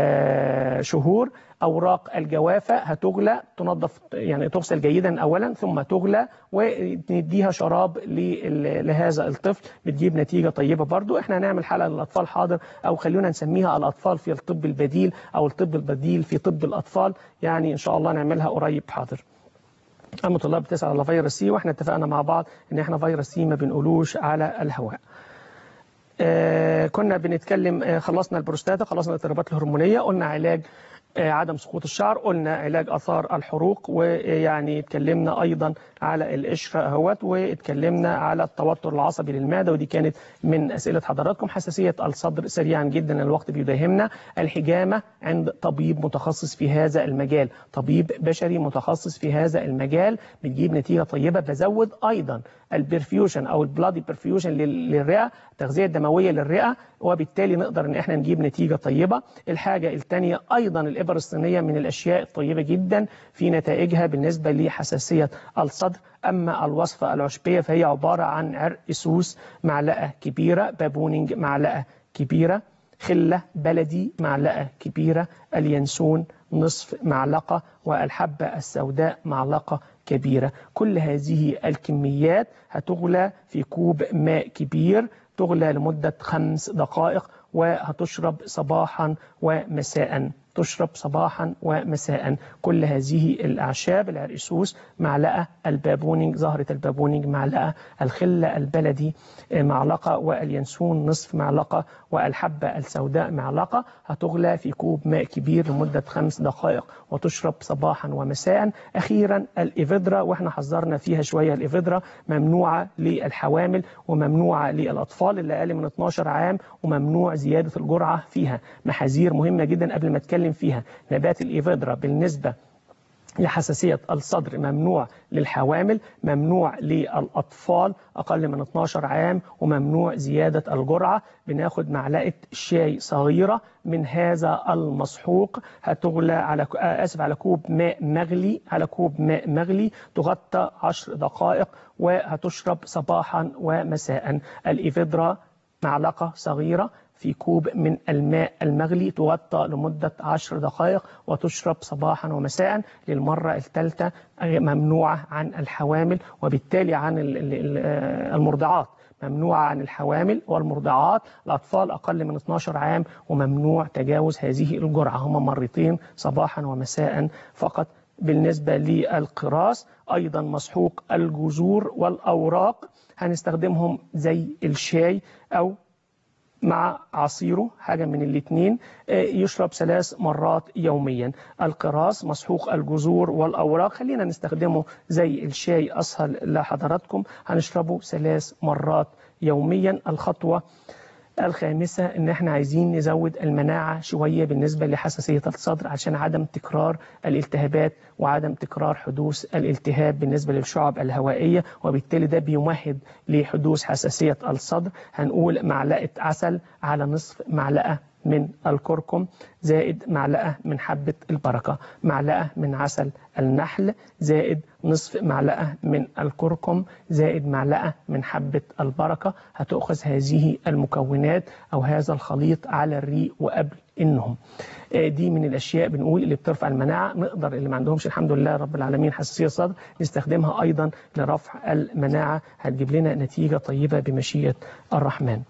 آه شهور اوراق الجوافه هتغلى تنظف يعني تغسل جيدا اولا ثم تغلى ونديها شراب لهذا الطفل بتجيب نتيجه طيبه برضو احنا هنعمل حلقه للاطفال حاضر او خلونا نسميها الاطفال في الطب البديل او الطب البديل في طب الاطفال يعني ان شاء الله نعملها قريب حاضر أما طلاب بتسأل على فيروس سي واحنا اتفقنا مع بعض ان احنا فيروس سي ما بنقولوش على الهواء آه كنا بنتكلم آه خلصنا البروستاتا خلصنا الاضطرابات الهرمونية قلنا علاج آه عدم سقوط الشعر قلنا علاج اثار الحروق ويعني اتكلمنا ايضا على القشره اهوت واتكلمنا على التوتر العصبي للمعده ودي كانت من اسئله حضراتكم حساسيه الصدر سريعا جدا الوقت بيداهمنا الحجامه عند طبيب متخصص في هذا المجال طبيب بشري متخصص في هذا المجال بتجيب نتيجه طيبه بزود ايضا البرفيوشن او البلادي برفيوشن للرئه التغذيه الدمويه للرئه وبالتالي نقدر ان احنا نجيب نتيجه طيبه الحاجه الثانيه ايضا الابر الصينيه من الاشياء الطيبه جدا في نتائجها بالنسبه لحساسيه الصدر اما الوصفه العشبيه فهي عباره عن عرق سوس معلقه كبيره بابونج معلقه كبيره خله بلدي معلقه كبيره اليانسون نصف معلقه والحبه السوداء معلقه كبيرة كل هذه الكميات هتغلى في كوب ماء كبير تغلى لمدة خمس دقائق وهتشرب صباحا ومساء تشرب صباحا ومساء كل هذه الأعشاب العرقسوس معلقة البابونج زهرة البابونج معلقة الخلة البلدي معلقة واليانسون نصف معلقة والحبة السوداء معلقة هتغلى في كوب ماء كبير لمدة خمس دقائق وتشرب صباحا ومساء أخيرا الإفيدرا وإحنا حذرنا فيها شوية الإفيدرا ممنوعة للحوامل وممنوعة للأطفال اللي أقل من 12 عام وممنوع زيادة الجرعة فيها محاذير مهمة جدا قبل ما أتكلم فيها نبات الإفيدرا بالنسبة لحساسية الصدر ممنوع للحوامل ممنوع للأطفال أقل من 12 عام وممنوع زيادة الجرعة بناخد معلقة شاي صغيرة من هذا المسحوق هتغلى على آسف على كوب ماء مغلي على كوب ماء مغلي تغطى 10 دقائق وهتشرب صباحا ومساء الإفيدرا معلقة صغيرة في كوب من الماء المغلي تغطى لمدة عشر دقائق وتشرب صباحا ومساء للمرة الثالثة ممنوعة عن الحوامل وبالتالي عن المرضعات ممنوعة عن الحوامل والمرضعات الأطفال أقل من 12 عام وممنوع تجاوز هذه الجرعة هما مرتين صباحا ومساء فقط بالنسبة للقراص أيضا مسحوق الجذور والأوراق هنستخدمهم زي الشاي أو مع عصيره حاجة من الاثنين يشرب ثلاث مرات يوميا القراص مسحوق الجذور والأوراق خلينا نستخدمه زي الشاي أسهل لحضراتكم هنشربه ثلاث مرات يوميا الخطوة الخامسة ان احنا عايزين نزود المناعة شوية بالنسبة لحساسية الصدر عشان عدم تكرار الالتهابات وعدم تكرار حدوث الالتهاب بالنسبة للشعب الهوائية وبالتالي ده بيمهد لحدوث حساسية الصدر هنقول معلقة عسل على نصف معلقة من الكركم زائد معلقة من حبة البركة معلقة من عسل النحل زائد نصف معلقة من الكركم زائد معلقة من حبة البركة هتأخذ هذه المكونات أو هذا الخليط على الريق وقبل النوم دي من الأشياء بنقول اللي بترفع المناعة نقدر اللي ما عندهمش الحمد لله رب العالمين حساسية صدر نستخدمها أيضا لرفع المناعة هتجيب لنا نتيجة طيبة بمشيئة الرحمن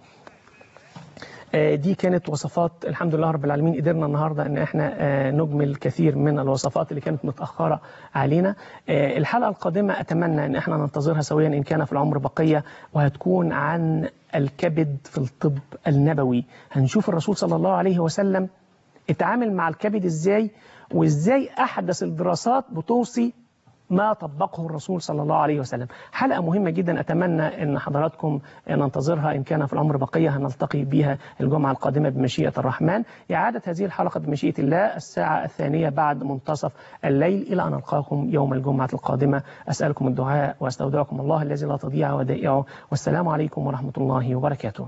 دي كانت وصفات الحمد لله رب العالمين قدرنا النهارده ان احنا نجمل كثير من الوصفات اللي كانت متاخره علينا الحلقه القادمه اتمنى ان احنا ننتظرها سويا ان كان في العمر بقيه وهتكون عن الكبد في الطب النبوي هنشوف الرسول صلى الله عليه وسلم اتعامل مع الكبد ازاي وازاي احدث الدراسات بتوصي ما طبقه الرسول صلى الله عليه وسلم حلقة مهمة جدا أتمنى أن حضراتكم ننتظرها إن كان في العمر بقية هنلتقي بها الجمعة القادمة بمشيئة الرحمن إعادة هذه الحلقة بمشيئة الله الساعة الثانية بعد منتصف الليل إلى أن ألقاكم يوم الجمعة القادمة أسألكم الدعاء وأستودعكم الله الذي لا تضيع ودائعه والسلام عليكم ورحمة الله وبركاته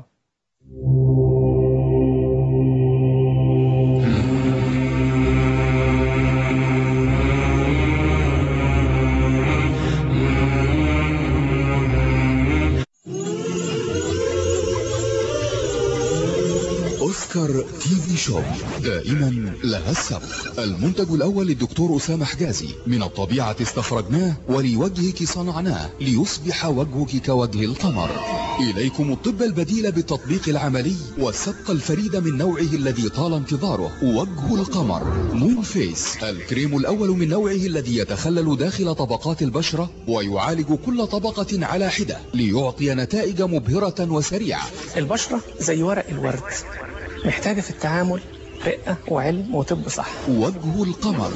أوسكار تي في شوب دائما لها السبق المنتج الأول للدكتور أسامة حجازي من الطبيعة استخرجناه ولوجهك صنعناه ليصبح وجهك كوجه القمر إليكم الطب البديل بالتطبيق العملي والسبق الفريد من نوعه الذي طال انتظاره وجه القمر مون فيس الكريم الأول من نوعه الذي يتخلل داخل طبقات البشرة ويعالج كل طبقة على حدة ليعطي نتائج مبهرة وسريعة البشرة زي ورق الورد محتاجة في التعامل رقة وعلم وطب صح وجه القمر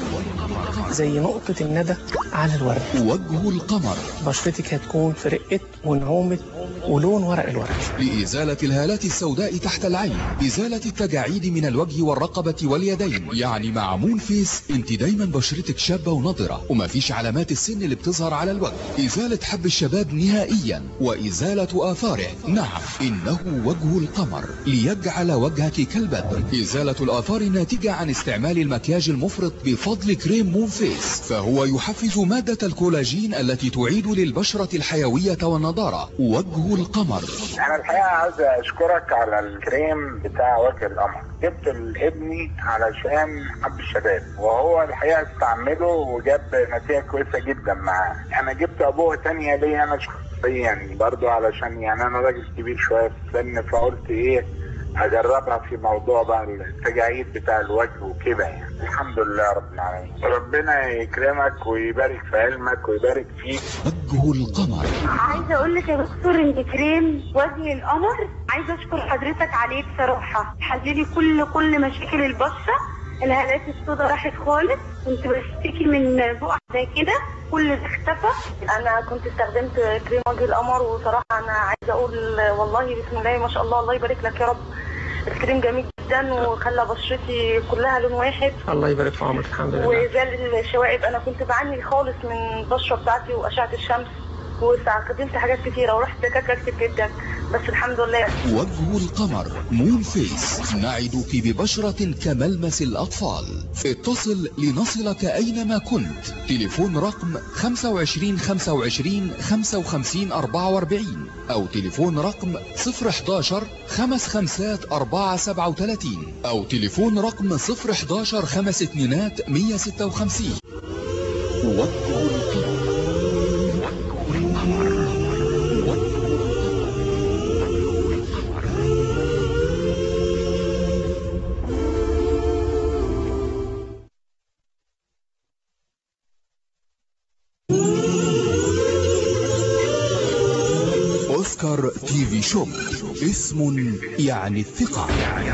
زي نقطة الندى على الورد وجه القمر بشرتك هتكون في رقة ونعومة ولون ورق الورد لإزالة الهالات السوداء تحت العين إزالة التجاعيد من الوجه والرقبة واليدين يعني مع مون فيس انت دايما بشرتك شابة ونضرة وما فيش علامات السن اللي بتظهر على الوجه إزالة حب الشباب نهائيا وإزالة آثاره نعم إنه وجه القمر ليجعل وجهك كالبدر إزالة الآثار الناتجة عن استعمال المكياج المفرط بفضل كريم مون فيس فهو يحفز مادة الكولاجين التي تعيد للبشرة الحيوية والنضارة وجه القمر انا الحقيقه عايز اشكرك على الكريم بتاع وجه القمر جبت لابني علشان حب الشباب وهو الحقيقه استعمله وجاب نتيجه كويسه جدا معاه انا جبت ابوه تانية ليا انا شخصيا برضو علشان يعني انا راجل كبير شويه في السن فقلت ايه اجربها في موضوع بقى التجاعيد بتاع الوجه وكده يعني الحمد لله رب العالمين ربنا يكرمك ويبارك في علمك ويبارك فيك وجه القمر عايزه اقول لك يا دكتور ان كريم وجه القمر عايزه اشكر حضرتك عليه بصراحه حللي كل كل مشاكل البشره الهالات السوداء راحت خالص كنت بشتكي من بقع زي كده كل ده اختفى انا كنت استخدمت كريم وجه القمر وصراحه انا عايزه اقول والله بسم الله ما شاء الله الله يبارك لك يا رب الكريم جميل جدا وخلى بشرتي كلها لون واحد الله يبارك في عمرك الحمد لله وزال الشوائب انا كنت بعاني خالص من البشره بتاعتي واشعه الشمس واستخدمت حاجات كتيره ورحت دكاتره كتير جدا بس الحمد لله وجه القمر مون فيس نعدك ببشرة كملمس الأطفال اتصل لنصلك أينما كنت تليفون رقم 25 25 55 44 أو تليفون رقم 011 خمس خمسات 4 37 أو تليفون رقم 011 خمس اتنينات 156 وجه القمر تي في شوب اسم يعني الثقة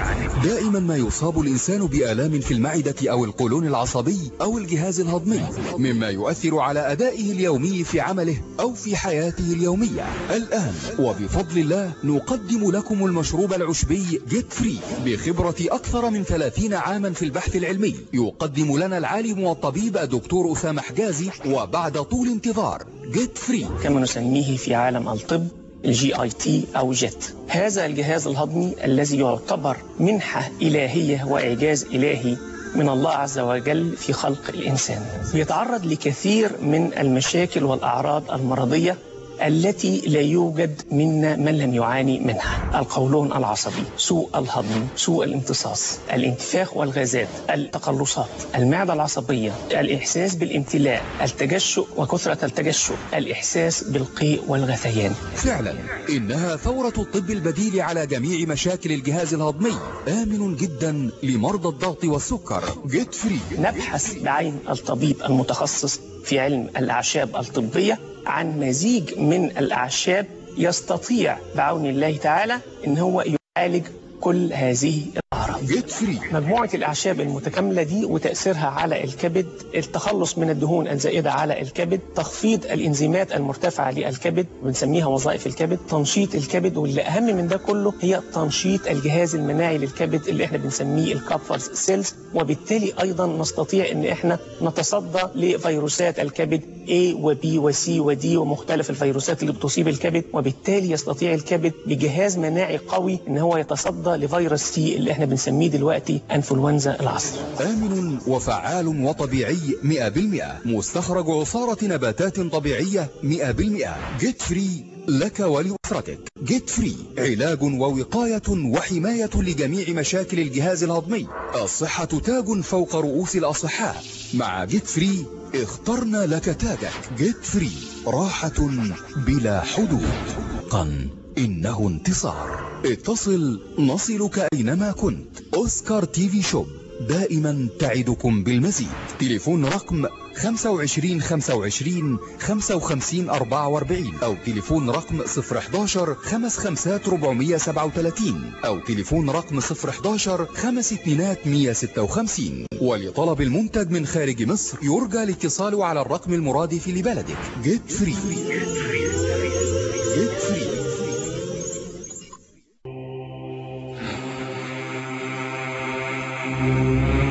دائما ما يصاب الإنسان بآلام في المعدة أو القولون العصبي أو الجهاز الهضمي مما يؤثر على أدائه اليومي في عمله أو في حياته اليومية الآن وبفضل الله نقدم لكم المشروب العشبي جيت فري بخبرة أكثر من 30 عاما في البحث العلمي يقدم لنا العالم والطبيب الدكتور أسامة حجازي وبعد طول انتظار جيت فري كما نسميه في عالم الطب الجي اي تي او جيت هذا الجهاز الهضمي الذي يعتبر منحة إلهية وإعجاز إلهي من الله عز وجل في خلق الإنسان يتعرض لكثير من المشاكل والأعراض المرضية التي لا يوجد منا من لم يعاني منها القولون العصبي سوء الهضم سوء الامتصاص الانتفاخ والغازات التقلصات المعدة العصبية الإحساس بالامتلاء التجشؤ وكثرة التجشؤ الإحساس بالقيء والغثيان فعلا إنها ثورة الطب البديل على جميع مشاكل الجهاز الهضمي آمن جدا لمرضى الضغط والسكر جيت فري نبحث بعين الطبيب المتخصص في علم الأعشاب الطبية عن مزيج من الأعشاب يستطيع بعون الله تعالى ان هو يعالج كل هذه الأعراض جيت فري مجموعة الأعشاب المتكاملة دي وتأثيرها على الكبد التخلص من الدهون الزائدة على الكبد تخفيض الإنزيمات المرتفعة للكبد بنسميها وظائف الكبد تنشيط الكبد واللي أهم من ده كله هي تنشيط الجهاز المناعي للكبد اللي احنا بنسميه الكابفرز سيلز وبالتالي أيضا نستطيع أن احنا نتصدى لفيروسات الكبد A و B و C و D ومختلف الفيروسات اللي بتصيب الكبد وبالتالي يستطيع الكبد بجهاز مناعي قوي ان هو يتصدى لفيروس سي اللي احنا بنسميه دلوقتي انفلونزا العصر آمن وفعال وطبيعي 100% مستخرج عصارة نباتات طبيعية 100% جيت فري لك ولأسرتك جيت فري علاج ووقاية وحماية لجميع مشاكل الجهاز الهضمي الصحة تاج فوق رؤوس الأصحاء مع جيت فري اخترنا لك تاجك جيت فري راحة بلا حدود قن إنه انتصار اتصل نصلك أينما كنت أوسكار تي في شوب دائما تعدكم بالمزيد تليفون رقم 25 25 55 44 أو تليفون رقم 011 55 437 أو تليفون رقم 011 5 2 156 ولطلب المنتج من خارج مصر يرجى الاتصال على الرقم المرادف لبلدك جيت فري جيت فري Thank you.